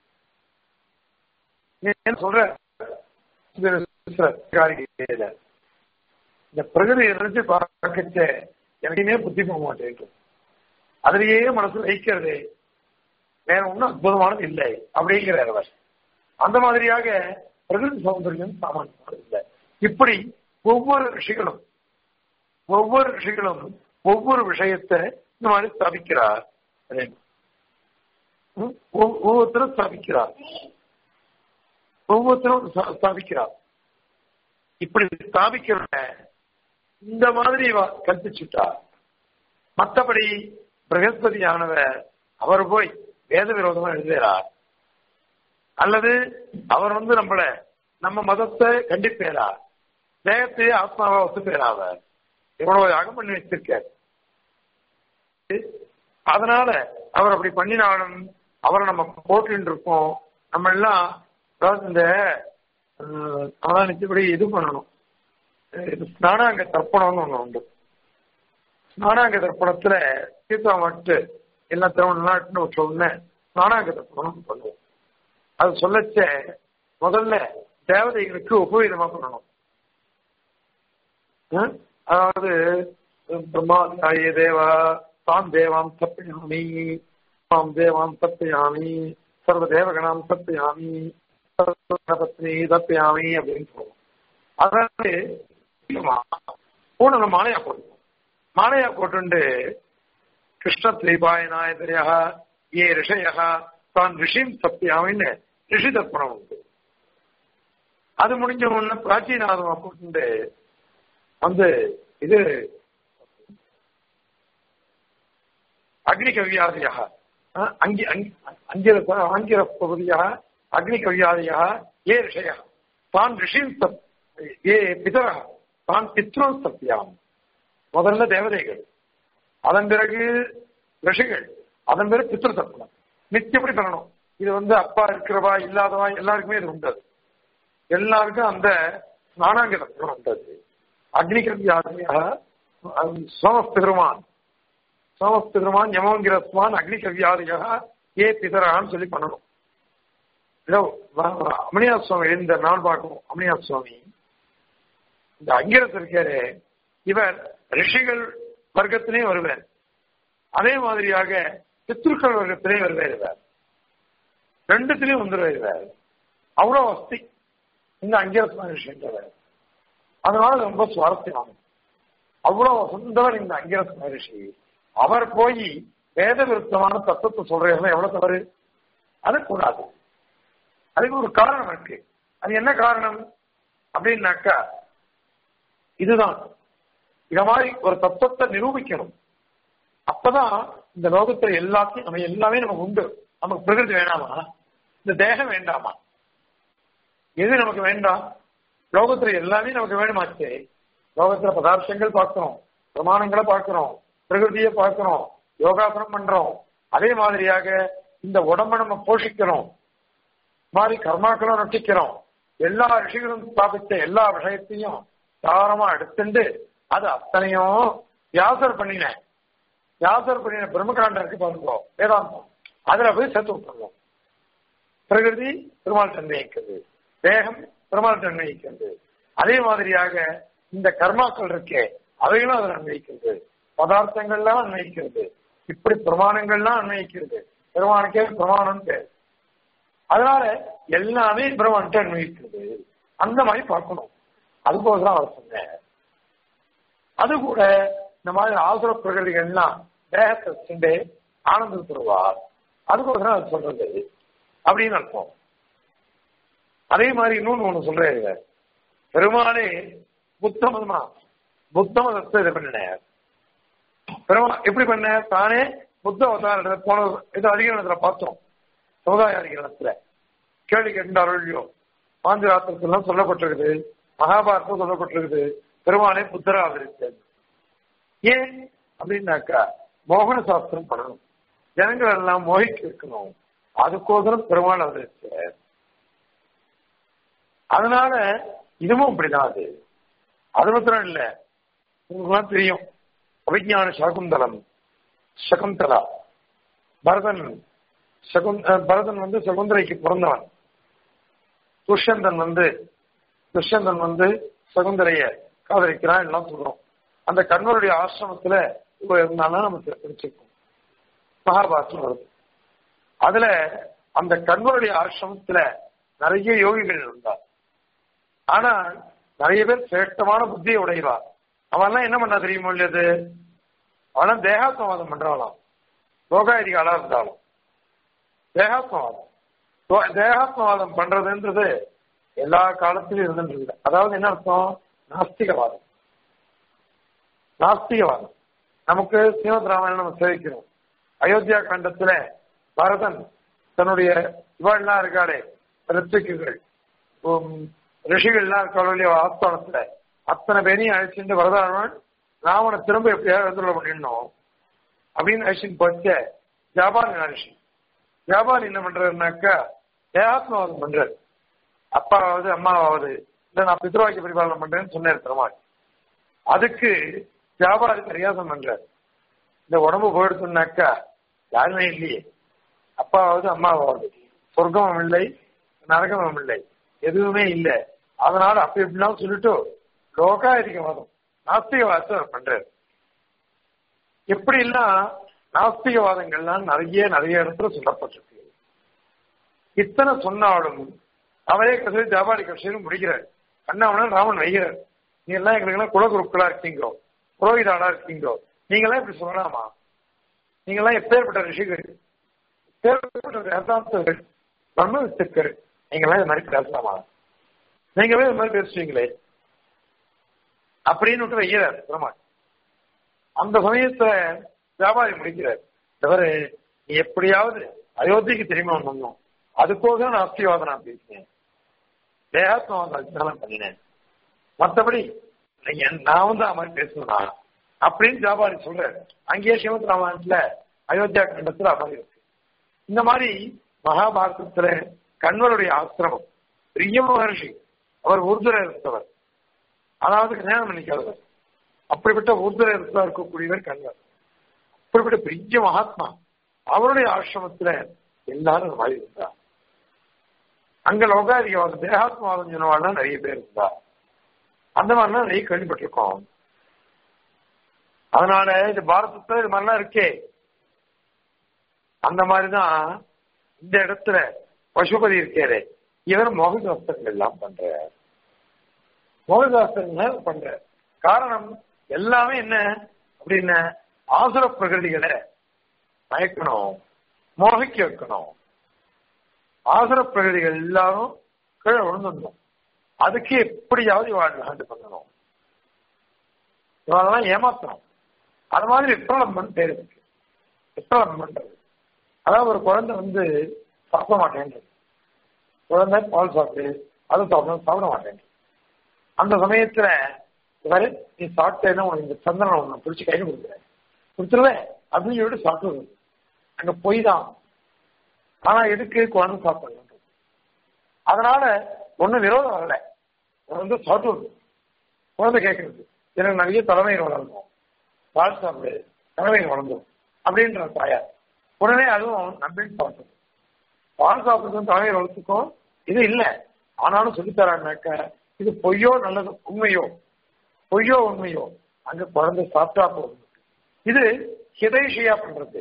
சொல்ற இந்த பிரகிருதி நினைச்சு பார்க்கச்ச எனக்குமே புத்தி போக மாட்டேன் அதுலயே மனசு வைக்கிறதே வேற ஒன்றும் அற்புதமானது இல்லை அப்படிங்கிறார் அவர் அந்த மாதிரியாக பிரகிருதி சௌந்தரியம் சாமானியமானது இல்லை இப்படி ஒவ்வொரு ரிஷிகளும் ஒவ்வொரு ரிஷிகளும் ஒவ்வொரு விஷயத்தை இந்த மாதிரி ஸ்தாபிக்கிறார் ஒவ்வொருத்தரும் ஸ்தாபிக்கிறார் ஒவ்வொருத்தரும் ஸ்தாபிக்கிறார் இப்படி ஸ்தாபிக்கிற இந்த மாதிரி கற்பிச்சுட்டா மற்றபடி பிரகஸ்பதியானவர் அவர் போய் வேத விரோதமா எழுதுகிறார் அல்லது அவர் வந்து நம்மள நம்ம மதத்தை கண்டிப்பேரா தேகத்தையே ஆத்மாவா ஒத்துப்பேரா அவர் இவ்வளவு யாகம் பண்ணி வச்சிருக்கார் அதனால அவர் அப்படி பண்ணினாலும் அவரை நம்ம போட்டு இருக்கோம் நம்ம எல்லாம் அதாவது இந்த அதான் நிச்சயப்படி இது பண்ணணும் இது ஸ்நானாங்க தர்ப்பணம்னு ஒண்ணு உண்டு ஸ்நானாங்க தர்ப்பணத்துல தீர்த்தா மட்டு எல்லா திருமணம் வச்ச உடனே ஸ்நானாங்க தர்ப்பணம் பண்ணுவோம் அது சொல்லச்ச முதல்ல தேவதைகளுக்கு உபவீதமா பண்ணணும் ஹம்? அதாவது பிரம்மா தாயே தேவா தாம் தேவாம் தப்பயாமி தாம் தேவாம் தப்பயாமி சர்வ தேவகணாம் தப்பயாமி சர்வபத்னி தப்பயாமி அப்படின்னு சொல்லுவோம் அதாவது பூர்ண மாலையா போட்டுவோம் மாலையா போட்டுண்டு கிருஷ்ண திரிபாயனாயதரையா ஏ ரிஷயா தான் ரிஷிம் தப்பியாமின்னு ரிஷி தர்ப்பணம் உண்டு அது முடிஞ்ச உடனே பிராச்சீனாதமா போட்டு வந்து இது அக்னி கவியாதியா அங்கி அங்கிர ஆங்கிர பகுதியா அக்னி கவியாதியா ஏ ரிஷயா தான் ரிஷிம் தப் ஏ பிதர தான் பித்ரோ சத்தியாம் முதல்ல தேவதைகள் அதன் பிறகு ரிஷிகள் அதன் பிறகு பித்ரு தர்ப்பணம் நித்தியப்படி பண்ணணும் இது வந்து அப்பா இருக்கிறவா இல்லாதவா எல்லாருக்குமே இது உண்டு அது. எல்லாருக்கும் அந்த ஸ்நானாங்க தர்ப்பணம் உண்டது அக்னிகவியாதியாக சோமஸ்பிதருமான் சோமஸ்பிதருமான் யமோங்கிரஸ்மான் அக்னிகவியாதியாக ஏ பிதரான்னு சொல்லி பண்ணணும் இதோ அமனியா சுவாமி எழுந்த நாள் பார்க்கணும் அமனியா சுவாமி இந்த அங்கிரஸ் இருக்காரு இவர் ரிஷிகள் வர்க்கத்திலே வருவார் அதே மாதிரியாக பித்ருக்கள் வர்க்கத்திலே வருவார் இவர் ரெண்டுத்திலையும் வந்துடுவார் இவர் அவ்வளவு வசதி இந்த அங்கிரஸ் மகரிஷின்றவர் அதனால ரொம்ப சுவாரஸ்யமாகும் அவ்வளவு வசந்தவர் இந்த அங்கிரஸ் மகரிஷி அவர் போய் வேத விருத்தமான தத்துவத்தை சொல்றதுல எவ்வளவு தவறு அது கூடாது அதுக்கு ஒரு காரணம் இருக்கு அது என்ன காரணம் அப்படின்னாக்கா இதுதான் இத மாதிரி ஒரு தத்துவத்தை நிரூபிக்கணும் அப்பதான் இந்த லோகத்துல எல்லாத்தையும் நம்ம எல்லாமே நமக்கு உண்டு நமக்கு பிரகிருதி வேண்டாமா இந்த தேகம் வேண்டாமா எது நமக்கு வேண்டாம் லோகத்துல எல்லாமே நமக்கு வேணுமாச்சு லோகத்துல பதார்த்தங்கள் பார்க்கிறோம் பிரமாணங்களை பார்க்கிறோம் பிரகிருதியை பார்க்கிறோம் யோகாசனம் பண்றோம் அதே மாதிரியாக இந்த உடம்ப நம்ம போஷிக்கிறோம் மாதிரி கர்மாக்களும் நட்டிக்கிறோம் எல்லா ரிஷிகளும் ஸ்தாபித்த எல்லா விஷயத்தையும் தாரமா எடுத்துட்டு அது அத்தனையும் வியாசர் பண்ணின வியாசர் பண்ணின பிரம்மகாண்டம் இருக்கு பாருங்க வேதாந்தம் அதுல போய் சேர்த்து விட்டுருவோம் பிரகிருதி பெருமாள் நிர்ணயிக்கிறது தேகம் பெருமாள் நிர்ணயிக்கிறது அதே மாதிரியாக இந்த கர்மாக்கள் இருக்கே அவைகளும் அதை அன்வயிக்கிறது பதார்த்தங்கள்லாம் அன்வயிக்கிறது இப்படி பிரமாணங்கள்லாம் அன்வயிக்கிறது பெருமானுக்கே பிரமாணம் பேர் அதனால எல்லாமே பிரம்மன்ட்டு அன்வயிக்கிறது அந்த மாதிரி பார்க்கணும் அதுக்கோசரம் அவர் சொன்னார் அது கூட இந்த மாதிரி ஆசுர பிரகதிகள்லாம் தேகத்தை வச்சுட்டு ஆனந்தம் தருவார் அதுக்கோசரம் அது சொல்றது அப்படின்னு அர்த்தம் அதே மாதிரி இன்னொன்னு ஒண்ணு சொல்றாரு பெருமாளே புத்த மதமா புத்த மதத்தை இது பண்ணினார் பெருமா எப்படி பண்ண தானே புத்த அவதார போன இது அதிகரணத்துல பார்த்தோம் சமுதாய அதிகரணத்துல கேள்வி கேட்டார் இல்லையோ பாந்திராத்திரத்திலாம் சொல்லப்பட்டிருக்குது மகாபாரதம் சொல்லப்பட்டிருக்குது பெருமானே புத்தரா அவதரித்தது ஏன் அப்படின்னாக்கா மோகன சாஸ்திரம் பண்ணணும் ஜனங்கள் எல்லாம் மோகிக்க இருக்கணும் அதுக்கோசரம் பெருமாள் அவதரிச்சார் அதனால இதுவும் அப்படிதான் அது அது மாத்திரம் இல்ல உங்களுக்குலாம் தெரியும் அபிஜான சகுந்தலம் சகுந்தலா பரதன் சகுந் பரதன் வந்து சகுந்தலைக்கு பிறந்தவன் துஷ்யந்தன் வந்து துஷ்யந்தன் வந்து சகுந்தரைய காதலிக்கிறான் எல்லாம் சொல்றோம் அந்த கண்வருடைய ஆசிரமத்துல இவ இருந்தாலும் நம்ம தெரிஞ்சுக்கணும் மகாபாரதம் வருது அதுல அந்த கண்வருடைய ஆசிரமத்துல நிறைய யோகிகள் இருந்தார் ஆனா நிறைய பேர் சிரேஷ்டமான புத்தியை உடையவா அவன்லாம் என்ன பண்ணா தெரியுமோ இல்லையது அவன் தேகாத்மவாதம் பண்றாளாம் லோகாதிகாலா இருந்தாலும் தேகாத்மவாதம் தேகாத்மவாதம் பண்றதுன்றது எல்லா காலத்திலும் இருந்துட்டு அதாவது என்ன அர்த்தம் நாஸ்திகவாதம் நாஸ்திகவாதம் நமக்கு ஸ்ரீமத் ராமாயணம் நம்ம சேவிக்கிறோம் அயோத்தியா கண்டத்துல பரதன் தன்னுடைய இவாள்லாம் இருக்காளே ரித்துக்குகள் ரிஷிகள்லாம் இருக்காளோ ஆஸ்தானத்துல அத்தனை பேரையும் அழைச்சிட்டு வரதானவன் ராவனை திரும்ப எப்படியாவது எழுந்துள்ள பண்ணிடணும் அப்படின்னு அழைச்சிட்டு போச்ச ஜாபான் ரிஷி ஜாபான் என்ன பண்றாருனாக்கா தேகாத்மவாதம் பண்றாரு அப்பாவாவது அம்மாவாவது இல்ல நான் பித்ருவாக்கிய பரிபாலனம் பண்றேன்னு சொன்னேன் பெருமாள் அதுக்கு வியாபாரி பரியாசம் பண்றாரு இந்த உடம்பு போயிடுச்சுனாக்கா யாருமே இல்லையே அப்பாவது அம்மாவாவது சொர்க்கமும் இல்லை நரகமும் இல்லை எதுவுமே இல்லை அதனால அப்படி இப்படிலாம் சொல்லிட்டு லோகாதிகவாதம் நாஸ்திகவாதத்தை அவர் பண்றாரு எப்படிலாம் நாஸ்திகவாதங்கள்லாம் நிறைய நிறைய இடத்துல சொல்லப்பட்டிருக்கு இத்தனை சொன்னாலும் அவரே கடைசி வியாபாரி கடைசியில் முடிக்கிறார் கண்ணாவனன் ராமன் வைகிறார் நீ எல்லாம் எங்களுக்கு எல்லாம் குலகுருக்களா இருக்கீங்கோ புரோகிதாளா இருக்கீங்கோ நீங்க எல்லாம் இப்படி சொல்லலாமா நீங்க எல்லாம் எப்பேற்பட்ட ரிஷிகள் எப்பேற்பட்ட வேதாந்தர்கள் பிரம்மவித்துக்கள் நீங்க எல்லாம் இது மாதிரி பேசலாமா நீங்களே இது மாதிரி பேசுவீங்களே அப்படின்னு விட்டு வைக்கிறார் பெருமாள் அந்த சமயத்துல வியாபாரி முடிக்கிறார் தவிர நீ எப்படியாவது அயோத்திக்கு திரும்ப வந்தோம் அதுக்கோசரம் நான் அஸ்திவாதம் நான் பேசினேன் தேகாத்மாவாதம் அஜ்ஞானம் பண்ணினேன் மற்றபடி நான் வந்து அவன் மாதிரி பேசணும்னா அப்படின்னு வியாபாரி சொல்றாரு அங்கேயே சிவத் ராமாயணத்துல அயோத்தியா கண்டத்துல மாதிரி இருக்கு இந்த மாதிரி மகாபாரதத்துல கண்வருடைய ஆசிரமம் பெரிய மகர்ஷி அவர் உருதுர இருந்தவர் அதாவது கல்யாணம் பண்ணிக்காதவர் அப்படிப்பட்ட உருதுர இருந்தவா இருக்கக்கூடியவர் கண்வர் அப்படிப்பட்ட பெரிய மகாத்மா அவருடைய ஆசிரமத்துல எல்லாரும் இந்த மாதிரி இருந்தா அங்க லோகாதிகவாதம் தேகாத்மாவாதம் சொன்னவாள்லாம் நிறைய பேர் இருந்தா அந்த மாதிரிலாம் நிறைய கேள்விப்பட்டிருக்கோம் அதனால இது பாரதத்துல இது மாதிரிலாம் இருக்கே அந்த மாதிரிதான் இந்த இடத்துல பசுபதி இருக்காரு இவர் மோகதாஸ்தங்கள் எல்லாம் பண்ற மோகதாஸ்தங்கள் பண்ற காரணம் எல்லாமே என்ன அப்படின்னா ஆசுர பிரகிருதிகளை மயக்கணும் மோகிக்க வைக்கணும் ஆசுர பிரகிருதிகள் எல்லாரும் கீழே விழுந்துடணும் அதுக்கு எப்படியாவது இவாள் ஹேண்ட் பண்ணணும் இவாளெல்லாம் ஏமாத்தணும் அது மாதிரி விப்ரலம்பன் பேர் இருக்கு விப்ரலம்பன்றது அதாவது ஒரு குழந்தை வந்து சாப்பிட மாட்டேன்றது குழந்தை பால் சாப்பிடு அது சாப்பிட சாப்பிட மாட்டேன் அந்த சமயத்துல இவரு நீ சாப்பிட்டேன்னா உனக்கு இந்த சந்தனம் ஒண்ணு பிடிச்சி கையில் கொடுக்குறேன் கொடுத்துருவேன் அப்படின்னு சொல்லிட்டு சாப்பிடுவது அங்க பொய் தான் ஆனா எதுக்கு குழந்தை சாப்பிடணும் அதனால ஒண்ணும் விரோதம் வரல வந்து சாப்பிடுவது குழந்தை கேட்கறது எனக்கு நிறைய தலைமையில் வளர்ந்தோம் பால் சாப்பிடு தலைமையில் வளர்ந்தோம் அப்படின்ற தாயார் உடனே அதுவும் நம்பின்னு சாப்பிடுது பால் சாப்பிடுறதும் தலைமையில் வளர்த்துக்கும் இது இல்லை ஆனாலும் சொல்லித்தரான்னாக்க இது பொய்யோ நல்லது உண்மையோ பொய்யோ உண்மையோ அங்க குழந்தை சாப்பிட்டா போதும் இது ஹிதைஷியா பண்றது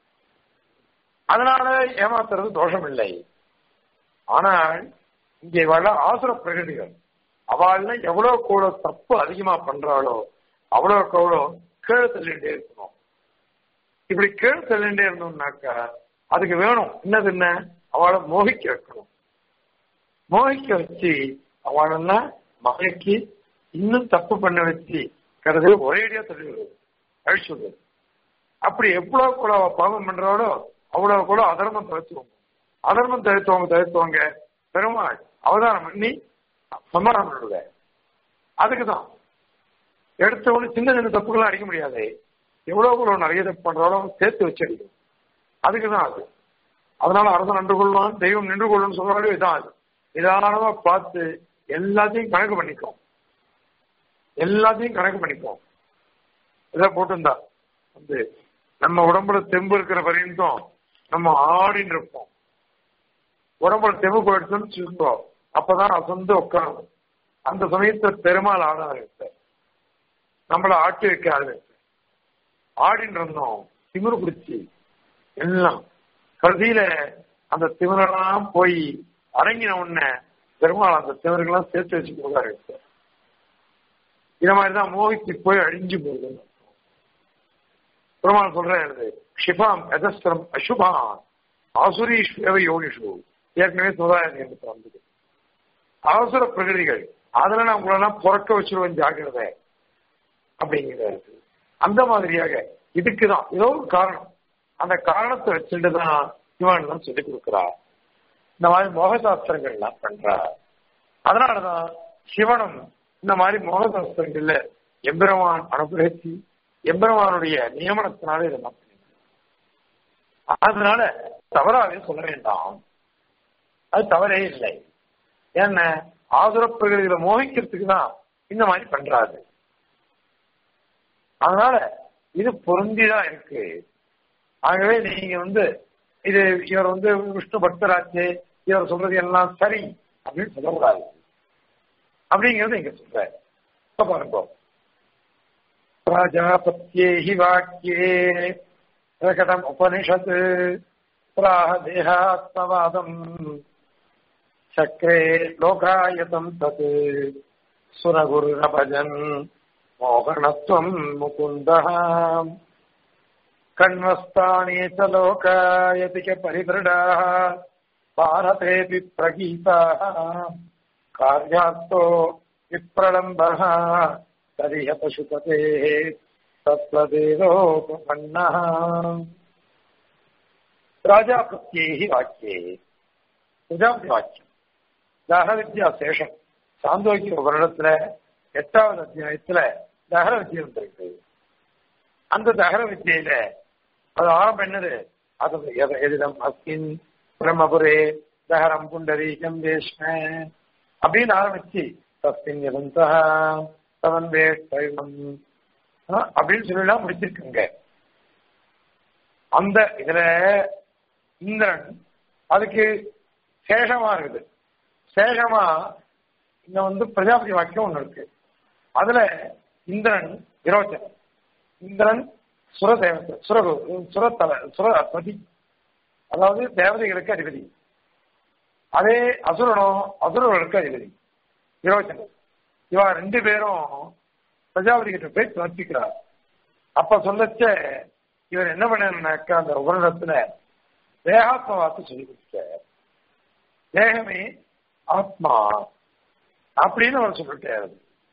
அதனால ஏமாத்துறது தோஷம் இல்லை ஆனால் இங்கே வர ஆசுர பிரகதிகள் அவள்லாம் எவ்வளவு கூட தப்பு அதிகமா பண்றாளோ அவ்வளவுக்கு அவ்வளோ கீழே தள்ளிட்டே இருக்கணும் இப்படி கீழே தள்ளிட்டே இருந்தோம்னாக்கா அதுக்கு வேணும் என்னது என்ன அவளை மோகிக்க வைக்கணும் மோகிக்க வச்சு அவளெல்லாம் மகைக்கு இன்னும் தப்பு பண்ண வச்சு கடைசியில் ஒரேடியா தள்ளி விடுவது அழிச்சு விடுவது அப்படி எவ்வளவு கூட அவ பாவம் பண்றாளோ அவ்வளவு கூட அதர்மம் தவிர்த்துவாங்க அதர்மம் தவிர்த்துவாங்க தவிர்த்துவாங்க பெருமாள் அவதாரம் பண்ணி சமாதானம் பண்ணுவ அதுக்குதான் எடுத்த உடனே சின்ன சின்ன தப்புகள்லாம் அடிக்க முடியாது எவ்வளவு கூட நிறைய தப்பு பண்றாலும் சேர்த்து வச்சு அடிக்கும் அதுக்குதான் அது அதனால அரசன் நின்று கொள்வான் தெய்வம் நின்று கொள்ளும் சொல்றாலே இதான் அது நிதானமா பார்த்து எல்லாத்தையும் கணக்கு பண்ணிக்கும் எல்லாத்தையும் கணக்கு பண்ணிப்போம் இதை போட்டிருந்தா வந்து நம்ம உடம்புல தெம்பு இருக்கிற வரையும் நம்ம ஆடின்னு இருப்போம் உடம்புல தெம்பு போயிடுச்சுன்னு சொல்லுவோம் அப்பதான் அசந்து உட்காரும் அந்த சமயத்துல பெருமாள் ஆட ஆரம்பித்த நம்மள ஆட்டி வைக்க ஆரம்பித்த ஆடின்னு இருந்தோம் திமிரு பிடிச்சி எல்லாம் கடைசியில அந்த திமிரெல்லாம் போய் அடங்கின உடனே பெருமாள் அந்த திமிர்கள்லாம் சேர்த்து வச்சு கொடுக்க ஆரம்பித்தார் இத மாதிரிதான் மோகித்து போய் அழிஞ்சு போகுது பெருமாள் சொல்றாரு க்ஷிபாம் யதஸ்திரம் அசுபான் ஆசுரீஸ்வர யோனிஷு ஏற்கனவே சுதாரணை என்று வந்தது அவசர பிரகிருதிகள் அதுல நான் உங்களெல்லாம் புறக்க வச்சிருவேன் ஜாக்கிரதை அப்படிங்கிறாரு அந்த மாதிரியாக இதுக்குதான் ஏதோ ஒரு காரணம் அந்த காரணத்தை வச்சுட்டு தான் இவன் தான் சொல்லிக் கொடுக்கிறார் இந்த மாதிரி மோகசாஸ்திரங்கள் எல்லாம் பண்றார் அதனாலதான் சிவனும் இந்த மாதிரி மோகசாஸ்திரங்கள்ல எம்பெருமான் அனுகிரகிச்சு எம்பெருமானுடைய நியமனத்தினால இதெல்லாம் அதனால தவறாவே சொல்ல வேண்டாம் அது தவறே இல்லை ஏன்னா ஆசுர பிரகதியில மோகிக்கிறதுக்கு தான் இந்த மாதிரி பண்றாரு அதனால இது பொருந்திதான் இருக்கு ஆகவே நீங்க வந்து இது இவர் வந்து விஷ்ணு பக்தராச்சு இவர் சொல்றது எல்லாம் சரி அப்படின்னு சொல்லக்கூடாது அப்படிங்கறது இங்க சொல்ற இப்ப பாருங்க प्राजापत्ये हि वाक्ये प्रकटम् उपनिषत् प्राह देहात्मवादम् चक्रे लोकायतम् तत् सुरगुरुरभजन् मोहनत्वम् मुकुन्दः कण्वस्तानि च लोकायतिकपरिदृढाः भारतेऽपि प्रगीताः कार्यार्थो विप्रलम्बः तदिह पशुपतेः तत्त्वदेवोपपन्नः ராஜாபத்தியே வாக்கியே பிரஜாபதி வாக்கியம் தகர வித்யா சேஷம் சாந்தோக்கிய வருடத்துல எட்டாவது அத்தியாயத்துல தகர வித்தியை வந்திருக்கு அந்த தகர வித்தியில அது ஆரம்பம் என்னது அது எத- எதிரம் அஸ்கின் பிரம்மபுரே தகரம் புண்டரீகம் வேஷ்ம அப்படின்னு ஆரம்பிச்சு தஸ்மின் எதந்தா தவன் வேட்டம் அப்படின்னு சொல்லலாம் முடிச்சிருக்குங்க அந்த இதுல இந்திரன் அதுக்கு சேஷமா இருக்குது சேஷமா இங்க வந்து பிரஜாபதி வாக்கியம் ஒண்ணு இருக்கு அதுல இந்திரன் விரோச்சன் இந்திரன் சுரதேவத்தை சுர சுரத்தல சுரபதி அதாவது தேவதைகளுக்கு அதிபதி அதே அசுரனோ அசுரர்களுக்கு அதிபதி விரோச்சன் இவா ரெண்டு பேரும் பிரஜாபதி கிட்ட போய் பிரார்த்திக்கிறார் அப்ப சொல்லச்ச இவர் என்ன பண்ணாருனாக்கா அந்த உபரிடத்துல தேகாத்மவாத்து சொல்லி கொடுத்தார் தேகமே ஆத்மா அப்படின்னு அவர் சொல்லிட்டாரு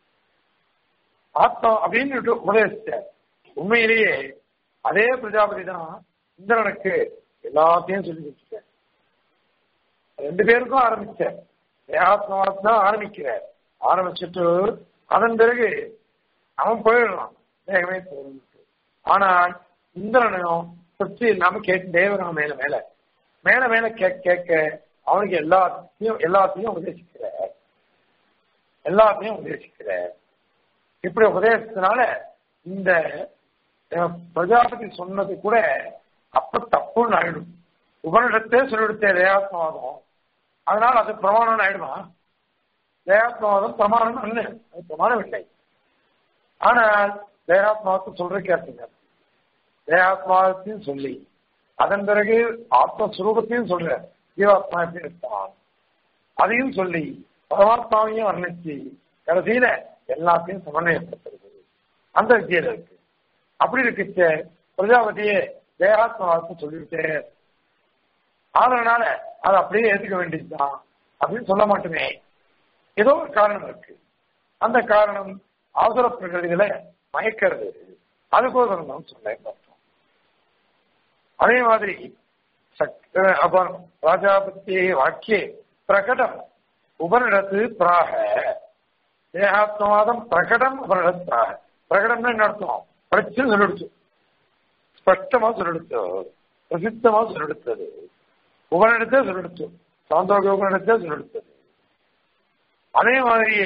ஆத்மா அப்படின்னு விட்டு உபதேசித்தார் உண்மையிலேயே அதே பிரஜாபதி தான் இந்திரனுக்கு எல்லாத்தையும் சொல்லி கொடுத்தார் ரெண்டு பேருக்கும் ஆரம்பிச்சார் தேகாத்மாவாத்து தான் ஆரம்பிக்கிறார் ஆரம்பிச்சுட்டு அதன் பிறகு அவன் போயிடலாம் தேகமே போயிடும் ஆனால் இந்திரனும் திருப்தி இல்லாம கேட்டு தேவராம் மேல மேல மேல மேல கேட்க கேட்க அவனுக்கு எல்லாத்தையும் எல்லாத்தையும் உபதேசிக்கிற எல்லாத்தையும் உபதேசிக்கிற இப்படி உபதேசத்தினால இந்த அஹ், பிரஜாபதி சொன்னது கூட அப்ப தப்புன்னு ஆயிடும் உபனிடத்தே சொல்லிவிடுத்தே தேகாத்மவாதம் அதனால அது பிரமாணம் ஆயிடுமா தேகாத்மவாதம் பிரமாணம் அல்ல அது பிரமாணம் இல்லை ஆனால் தேகாத்மாவுக்கு சொல்ற கேட்டுங்க தேகாத்மாவத்தையும் சொல்லி அதன் பிறகு ஆத்மஸ்வரூபத்தையும் சொல்ற ஜீவாத்மா எப்படி இருப்பான் அதையும் சொல்லி பரமாத்மாவையும் வர்ணிச்சு கடைசியில எல்லாத்தையும் சமன்வயப்படுத்துறது அந்த வித்தியில இருக்கு அப்படி இருக்குச்ச பிரஜாபதியே தேகாத்மாவுக்கு சொல்லிவிட்டு அதனால அதை அப்படியே ஏத்துக்க வேண்டியதுதான் அப்படின்னு சொல்ல மாட்டோமே ஏதோ ஒரு காரணம் இருக்கு அந்த காரணம் அவசர பிரகதிகளை மயக்கிறது அதுக்கோசரம் தான் சொன்னேன் அர்த்தம் அதே மாதிரி சக்- அஹ் அப்புறம் ராஜாபத்தியே வாக்கியே பிரகடம் உபனிடத்து பிராக தேகாத்மவாதம் பிரகடம் உபனிடத்து பிராக பிரகடம்னா என்ன அர்த்தம் பிரச்சனை சொல்லிடுச்சு ஸ்பஷ்டமா சொல்லிடுச்சு பிரசித்தமா சொல்லிடுத்தது உபனிடத்தே சொல்லிடுச்சு சாந்தோக உபனிடத்தே சொல்லிடுத்தது அதே மாதிரியே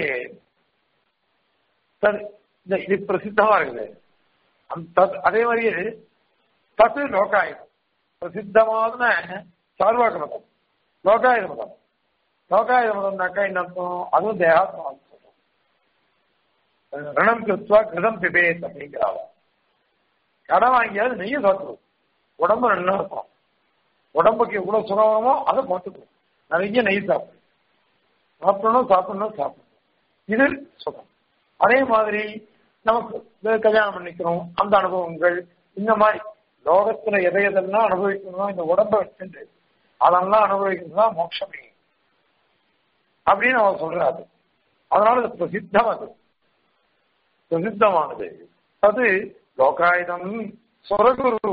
தது இந்த- இது பிரசித்தமா இருக்குது அந்த தத்- அதே மாதிரியே தத்து லோகாயுதம் பிரசித்தமான சார்வாக மதம் லோகாயுத மதம் லோகாயுத மதம்னாக்கா என்ன அர்த்தம் அதுவும் தேகாத்மான்னு சொல்றோம் ரணம் கிருத்வா கிருதம் பிபேத் அப்படிங்கிறாங்க கடன் வாங்கியாவது நெய்ய சாப்பிடும் உடம்பு நல்லா இருக்கும் உடம்புக்கு எவ்வளவு சுகமோ அதை பார்த்துக்கணும் நிறைய நெய் சாப்பிடும் சாப்பிடணும் சாப்பிடணும் சாப்பிடணும் இது சுகம் அதே மாதிரி நமக்கு இந்த கல்யாணம் பண்ணிக்கிறோம் அந்த அனுபவங்கள் இந்த மாதிரி லோகத்துல எதை எதெல்லாம் அனுபவிக்கணும் இந்த உடம்பை வச்சுட்டு அதெல்லாம் அனுபவிக்கிறது தான் மோட்சமே அப்படின்னு அவர் சொல்றாரு அதனால இது பிரசித்தம் அது பிரசித்தமானது அது லோகாயுதம் சொரகுரு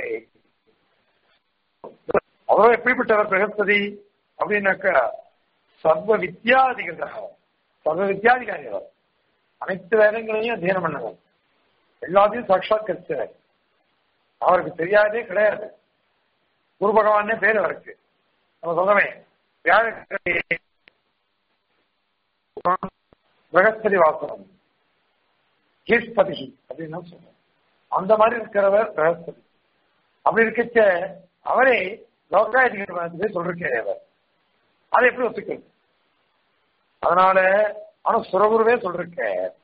அவரோ எப்படிப்பட்டவர் பிரகஸ்பதி அப்படின்னாக்கா சர்வ வித்யாதிகாரம் சர்வ வித்யாதிகாரிகள் அனைத்து வேதங்களையும் அத்தியனம் பண்ணவர் எல்லாத்தையும் சாட்சாத்கரிச்சவர் அவருக்கு தெரியாதே கிடையாது குரு பகவானே பேர் அவருக்கு நம்ம சொல்றமே வியாழக்கிழமை பிரகஸ்பதி வாசனம் கீழ்பதி அப்படின்னு சொல்றோம் அந்த மாதிரி இருக்கிறவர் பிரகஸ்பதி அப்படி இருக்கச்ச அவரே லோகாயதிகர் சொல்லிருக்காரு அவர் அதை எப்படி ஒத்துக்கிறது அதனால ஆனா சுரகுருவே சொல்லிருக்க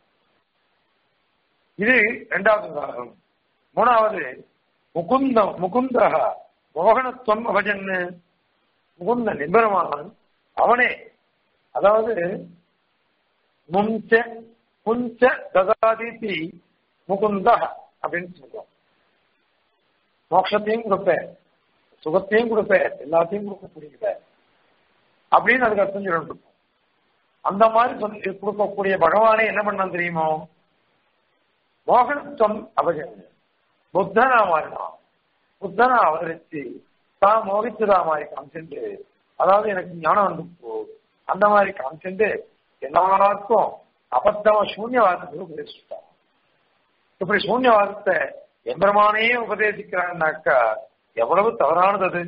இது இரண்டாவது உதாரணம் மூணாவது முகுந்த முகுந்தக மோகனத்துவம் அபஜன் முகுந்த நிபரமானவன் அவனே அதாவது முஞ்ச புஞ்ச ததாதிதி முகுந்த அப்படின்னு சொல்றோம் மோட்சத்தையும் கொடுப்பேன் சுகத்தையும் கொடுப்பேன் எல்லாத்தையும் கொடுக்கக்கூடிய அப்படின்னு அதுக்கு அர்த்தம் சொல்லணும் அந்த மாதிரி சொல்லி கொடுக்கக்கூடிய பகவானே என்ன பண்ணான் தெரியுமோ மோகனத்துவம் அபஜன் புத்தனா மாறினான் புத்தனா அவதரிச்சு தான் மோகிச்சதா மாதிரி காமிச்சுட்டு அதாவது எனக்கு ஞானம் வந்து போ அந்த மாதிரி காமிச்சுட்டு எல்லாருக்கும் அபத்தமா சூன்யவாதத்துக்கு உபதேசிட்டான் இப்படி சூன்யவாதத்தை எம்பெருமானே உபதேசிக்கிறான்னாக்கா எவ்வளவு தவறானது அது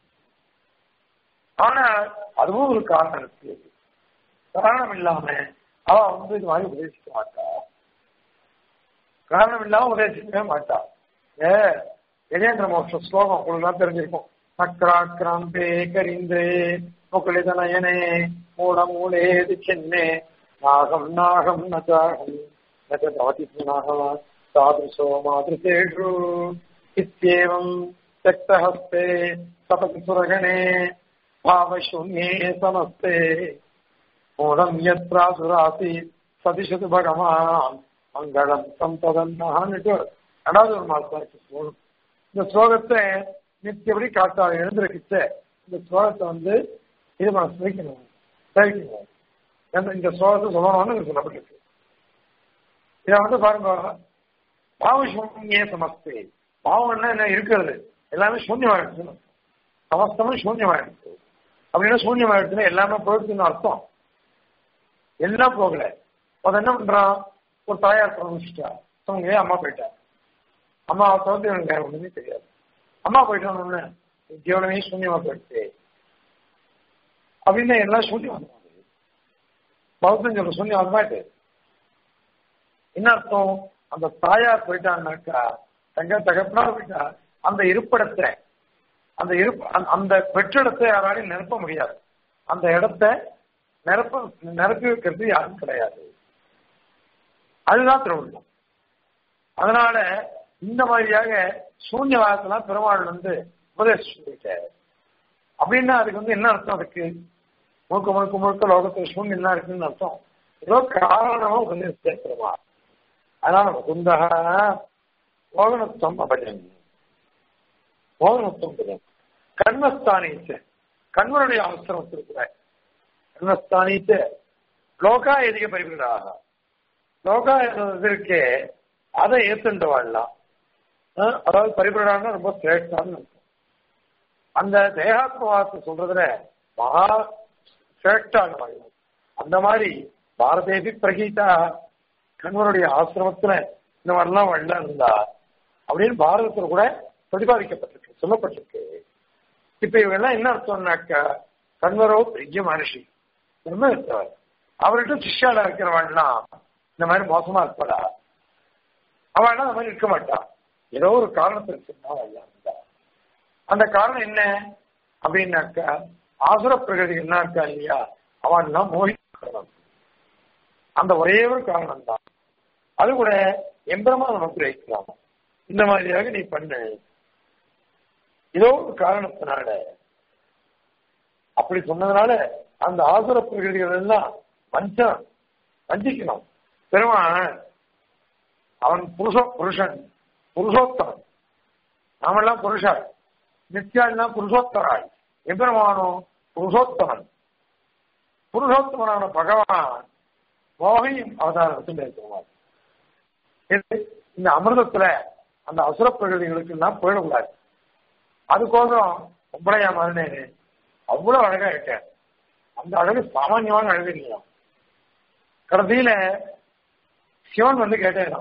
ஆனா அதுவும் ஒரு காரணம் இருக்கு காரணம் இல்லாம அவ வந்து இது மாதிரி உபதேசிக்க மாட்டா காரணம் இல்லாம உபதேசிக்கவே மாட்டா ஏ கஜேந்திர மோட்ச ஸ்லோகம் உங்களுக்கு தெரிஞ்சிருக்கும் சக்கராக்கிராந்தே கரிந்தே முகுலித நயனே மூட மூலேது சென்னே நாகம் நாகம் நச்சாகம் நச்ச பவதி புனः तादृशो मातृतेषु इत्येवं त्यक्तहस्ते सपति सुरगणे भावशून्ये समस्ते மூலம் எத்ராசுராசி சதிஷது பகவான் மங்களம் சம்பதன்னான்னுட்டு ரெண்டாவது ஒரு மாசம் ஸ்லோகம் இந்த ஸ்லோகத்தை நித்தியபடி காத்தா எழுந்திருக்கிச்ச இந்த ஸ்லோகத்தை வந்து இது நான் ஸ்மரிக்கணும் சேவிக்கணும் இந்த ஸ்லோகத்தை சொல்லணும்னு சொல்லப்பட்டிருக்கு இதை வந்து பாருங்க பாவசூன்யே சமஸ்தே பாவம்னா என்ன இருக்கிறது எல்லாமே சூன்யமாயிடுச்சு சமஸ்தமும் சூன்யமாயிடுச்சு அப்படின்னா சூன்யமாயிடுச்சுன்னா எல்லாமே போயிடுச்சுன்னு அர்த்தம் எல்லாம் போகல அது என்ன பண்றான் ஒரு தாயார் பிரமிச்சிட்டா அவங்க அம்மா போயிட்டா அம்மா தவிர்த்து எனக்கு வேற ஒண்ணுமே தெரியாது அம்மா போயிட்டான்னு ஜீவனமே சூன்யமா போயிடுச்சு அப்படின்னு எல்லாம் சூன்யம் பௌத்தம் சொல்ற சூன்யம் அதுமாயிட்டு என்ன அர்த்தம் அந்த தாயார் போயிட்டான்னாக்கா தங்க தகப்பனார் போயிட்டா அந்த இருப்பிடத்தை அந்த இருப்பு அந்த வெற்றிடத்தை யாராலையும் நிரப்ப முடியாது அந்த இடத்தை நிரப்ப நிரப்பி வைக்கிறது யாரும் கிடையாது அதுதான் திருவள்ளம் அதனால இந்த மாதிரியாக சூன்யவாதத்தெல்லாம் பெருமாள் வந்து உபதேசிச்சுட்டாரு அப்படின்னா அதுக்கு வந்து என்ன அர்த்தம் அதுக்கு முழுக்க முழுக்க முழுக்க லோகத்துல சூன்யம் தான் இருக்குன்னு அர்த்தம் ஏதோ காரணமா உபதேசிச்சேன் பெருமாள் அதனால முகுந்தக மோகனத்துவம் அபஜன் மோகனத்துவம் பஜன் கர்மஸ்தானிச்சு கண்வனுடைய அவசரம் இருக்கிற கர்மஸ்தானிச்சு லோகா எதிக பரிபிடாக லோகா இருக்கே அதை ஏத்துண்டு வாழலாம் அதாவது பரிபிடான ரொம்ப சிரேஷ்டான்னு அந்த தேகாத்மவாதத்தை சொல்றதுல மகா சிரேஷ்டான வாழலாம் அந்த மாதிரி பாரதேபி பிரகீதா கண்வனுடைய ஆசிரமத்துல இந்த மாதிரிலாம் வெள்ளம் இருந்தா அப்படின்னு பாரதத்துல கூட பிரதிபாதிக்கப்பட்டிருக்கு சொல்லப்பட்டிருக்கு இப்ப இவங்கெல்லாம் என்ன அர்த்தம்னாக்கா கண்வரோ பெரிய மனுஷி ரொம்ப இருந்தவர் அவர்கிட்ட சிஷ்யால இருக்கிறவன்லாம் இந்த மாதிரி மோசமா இருப்பாடா அவன்லாம் அந்த மாதிரி இருக்க மாட்டான் ஏதோ ஒரு காரணத்துக்கு இருந்தா அந்த காரணம் என்ன அப்படின்னாக்கா ஆசுர பிரகதி என்ன இருக்கா இல்லையா அவன்லாம் மோகி அந்த ஒரே ஒரு காரணம் தான் அது கூட எம்பரமா நமக்கு வைக்கலாம் இந்த மாதிரியாக நீ பண்ணு ஏதோ ஒரு காரணத்தினால அப்படி சொன்னதுனால அந்த ஆசுர பிரகதிகள் எல்லாம் வஞ்சம் வஞ்சிக்கணும் பெருமான் அவன் புருஷ புருஷன் புருஷோத்தமன் நாமெல்லாம் புருஷர் நித்யாலாம் புருஷோத்தராய் எம்பெருமானோ புருஷோத்தமன் புருஷோத்தமனான பகவான் மோகையும் அவதாரத்தில் இருக்கிறார் இந்த அமிர்தத்துல அந்த அசுர பிரகதிகளுக்கு எல்லாம் போயிடக்கூடாது அதுக்கோசரம் ஒப்படையா மருநேரு அவ்வளவு அழகா இருக்கேன் அந்த அழகு சாமானியமான அழகு இல்லையா கடைசியில சிவன் வந்து கேட்டேன்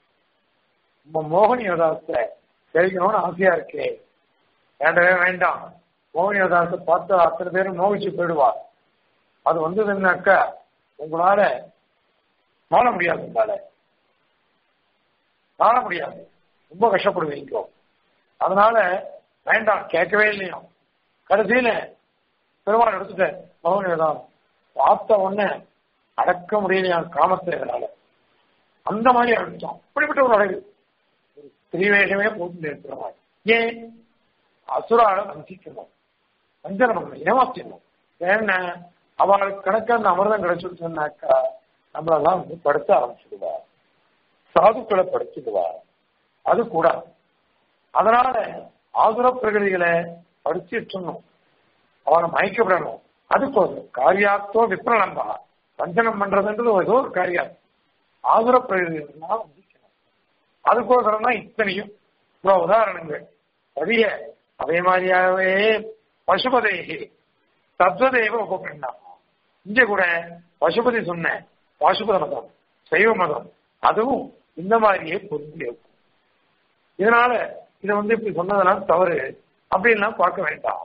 மோகனி அவதாரத்தை தெரிவிக்கணும்னு ஆசையா இருக்கு வேண்டவே வேண்டாம் மோகனி அவதாரத்தை பார்த்து அத்தனை பேரும் மோகிச்சு போயிடுவா அது வந்ததுன்னாக்கா உங்களால வாழ முடியாது உங்களால வாழ முடியாது ரொம்ப கஷ்டப்படுவீங்க அதனால வேண்டாம் கேட்கவே இல்லையோ கடைசியில பெருமாள் எடுத்துட்டேன் பகவன் ஏதாவது பார்த்த உடனே அடக்க முடியலையா காமத்தை இதனால அந்த மாதிரி அடிச்சோம் அப்படிப்பட்ட ஒரு அழகு ஒரு திரிவேஷமே போட்டு இருக்கிற மாதிரி ஏன் அசுரால வஞ்சிக்கணும் வஞ்சனை பண்ணணும் ஏமாத்திடணும் ஏன்னா அவளுக்கு கணக்கு அந்த அமிர்தம் கிடைச்சுட்டு சொன்னாக்கா நம்மளெல்லாம் வந்து படுத்த ஆரம்பிச்சிடுவா சாதுக்களை படுத்திடுவா அது கூடாது அதனால ஆசுர பிரகதிகளை படிச்சுட்டணும் அவனை மயக்கப்படணும் அதுக்கோசம் காரியாத்தோ விப்ரலம்பா வஞ்சனம் பண்றதுன்றது ஏதோ ஒரு காரியம் ஆசுர பிரகதிகள்லாம் வஞ்சிக்கணும் அதுக்கோசரம் தான் இத்தனையும் இவ்வளவு உதாரணங்கள் அதிக அதே மாதிரியாகவே பசுபதேகி தத்வதேவ உபகண்டா இங்க கூட பசுபதி சொன்ன பாசுபத மதம் சைவ மதம் அதுவும் இந்த மாதிரியே பொருந்தி இருக்கும் இதனால இதை வந்து இப்படி சொன்னதெல்லாம் தவறு அப்படின்லாம் பார்க்க வேண்டாம்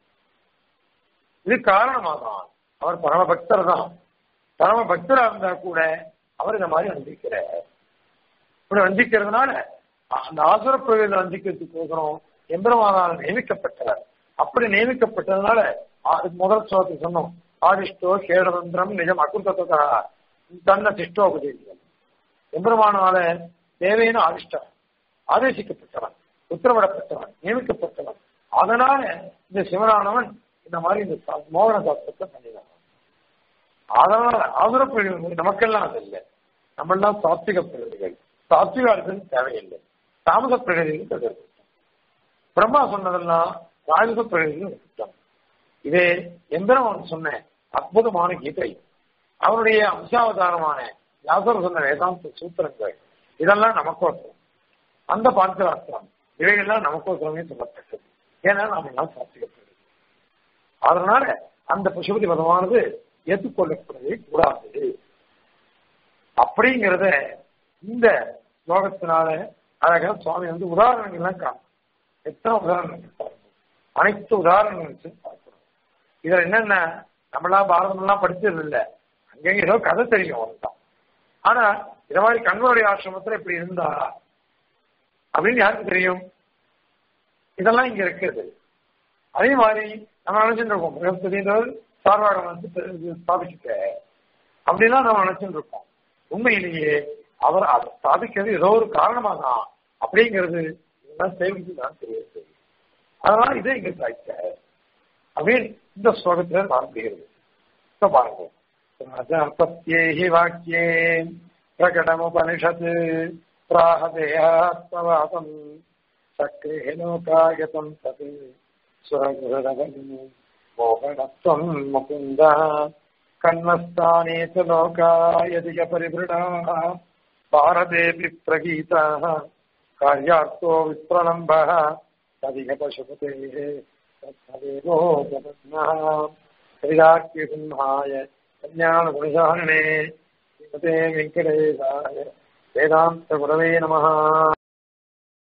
இது காரணமாதான் அவர் பரம பக்தர் தான் பரம பக்தரா இருந்தா கூட அவர் இந்த மாதிரி வந்திக்கிறார் இப்படி வந்திக்கிறதுனால அந்த ஆசுர பிரவேத வந்திக்கிறதுக்கு போகிறோம் எம்பெருமானால் நியமிக்கப்பட்டவர் அப்படி நியமிக்கப்பட்டதுனால அதுக்கு முதல் ஸ்லோகத்தில் சொன்னோம் ஆதிஷ்டோ கேடதந்திரம் நிஜம் அகுர்த்தத்தா தன்ன சிஷ்டோபதேசியம் எம்பெருமானால தேவையான ஆதிஷ்டம் ஆதேசிக்கப்பட்டவன் உத்தரவிடப்பட்டவன் நியமிக்கப்பட்டவன் அதனால இந்த சிவனானவன் இந்த மாதிரி இந்த மோகன சாஸ்திரத்தை பண்ணினான் அதனால ஆசுர பிரயோகம் நமக்கெல்லாம் அது இல்லை நம்மெல்லாம் சாத்விக பிரகதிகள் சாத்விகார்கள் தேவையில்லை தாமச பிரகதிகள் அது பிரம்மா சொன்னதெல்லாம் ராஜச பிரகதிகள் இருக்கட்டும் இதே எந்திரவன் சொன்ன அற்புதமான கீதை அவருடைய அம்சாவதாரமான யாசர் சொன்ன வேதாந்த சூத்திரங்கள் இதெல்லாம் நமக்கோசரம் அந்த பாஞ்சராத்திரம் இவைகள்லாம் நமக்கோசரமே சொல்லப்பட்டது ஏன்னா நாம எல்லாம் சாத்தியப்படுது அதனால அந்த பசுபதி மதமானது ஏற்றுக்கொள்ளப்படுவதே கூடாது அப்படிங்கிறத இந்த ஸ்லோகத்தினால அழகா சுவாமி வந்து உதாரணங்கள்லாம் காணும் எத்தனை உதாரணங்கள் பாருங்க அனைத்து உதாரணங்கள் வச்சு பார்க்கிறோம் இதுல என்னென்ன நம்மளாம் பாரதம் எல்லாம் படிச்சது இல்லை அங்கங்க ஏதோ கதை தெரியும் அவன்தான் ஆனா இந்த மாதிரி கண்வருடைய ஆசிரமத்துல இப்படி இருந்தா அப்படின்னு யாருக்கு தெரியும் இதெல்லாம் இங்க இருக்குது அதே மாதிரி நம்ம நினைச்சுட்டு இருக்கோம் மிகப்பெரியவர் சார்வாடம் வந்து ஸ்தாபிச்சுட்ட அப்படிலாம் நம்ம நினைச்சுட்டு இருக்கோம் உண்மையிலேயே அவர் அதை ஸ்தாபிக்கிறது ஏதோ ஒரு காரணமா தான் அப்படிங்கிறது இதெல்லாம் சேவிச்சு தான் தெரியுது அதனால இதை இங்க சாய்ச்ச அப்படின்னு இந்த ஸ்லோகத்துல காண்பிக்கிறது இப்ப பாருங்க சத்தியேஹி வாக்கியே பிரகடமுபனிஷத் பிராஹ தேகாத்மவாதம் சக்ரே லோகாயதம் தத் சுரகுரவன் மோகனத்வம் முகுந்த கண்மஸ்தானே ச லோகாயதிக பரிபிருடாः பாரதேபி பிரகீதாः कार्यार्थो विप्रलम्बः तदिह पशुपतेः तत्सदेवो जगन्नः कविदाख्यसिंहाय कल्याणगुणशालिने श्रीमते वेङ्कटेशाय वेदान्तगुरवे नमः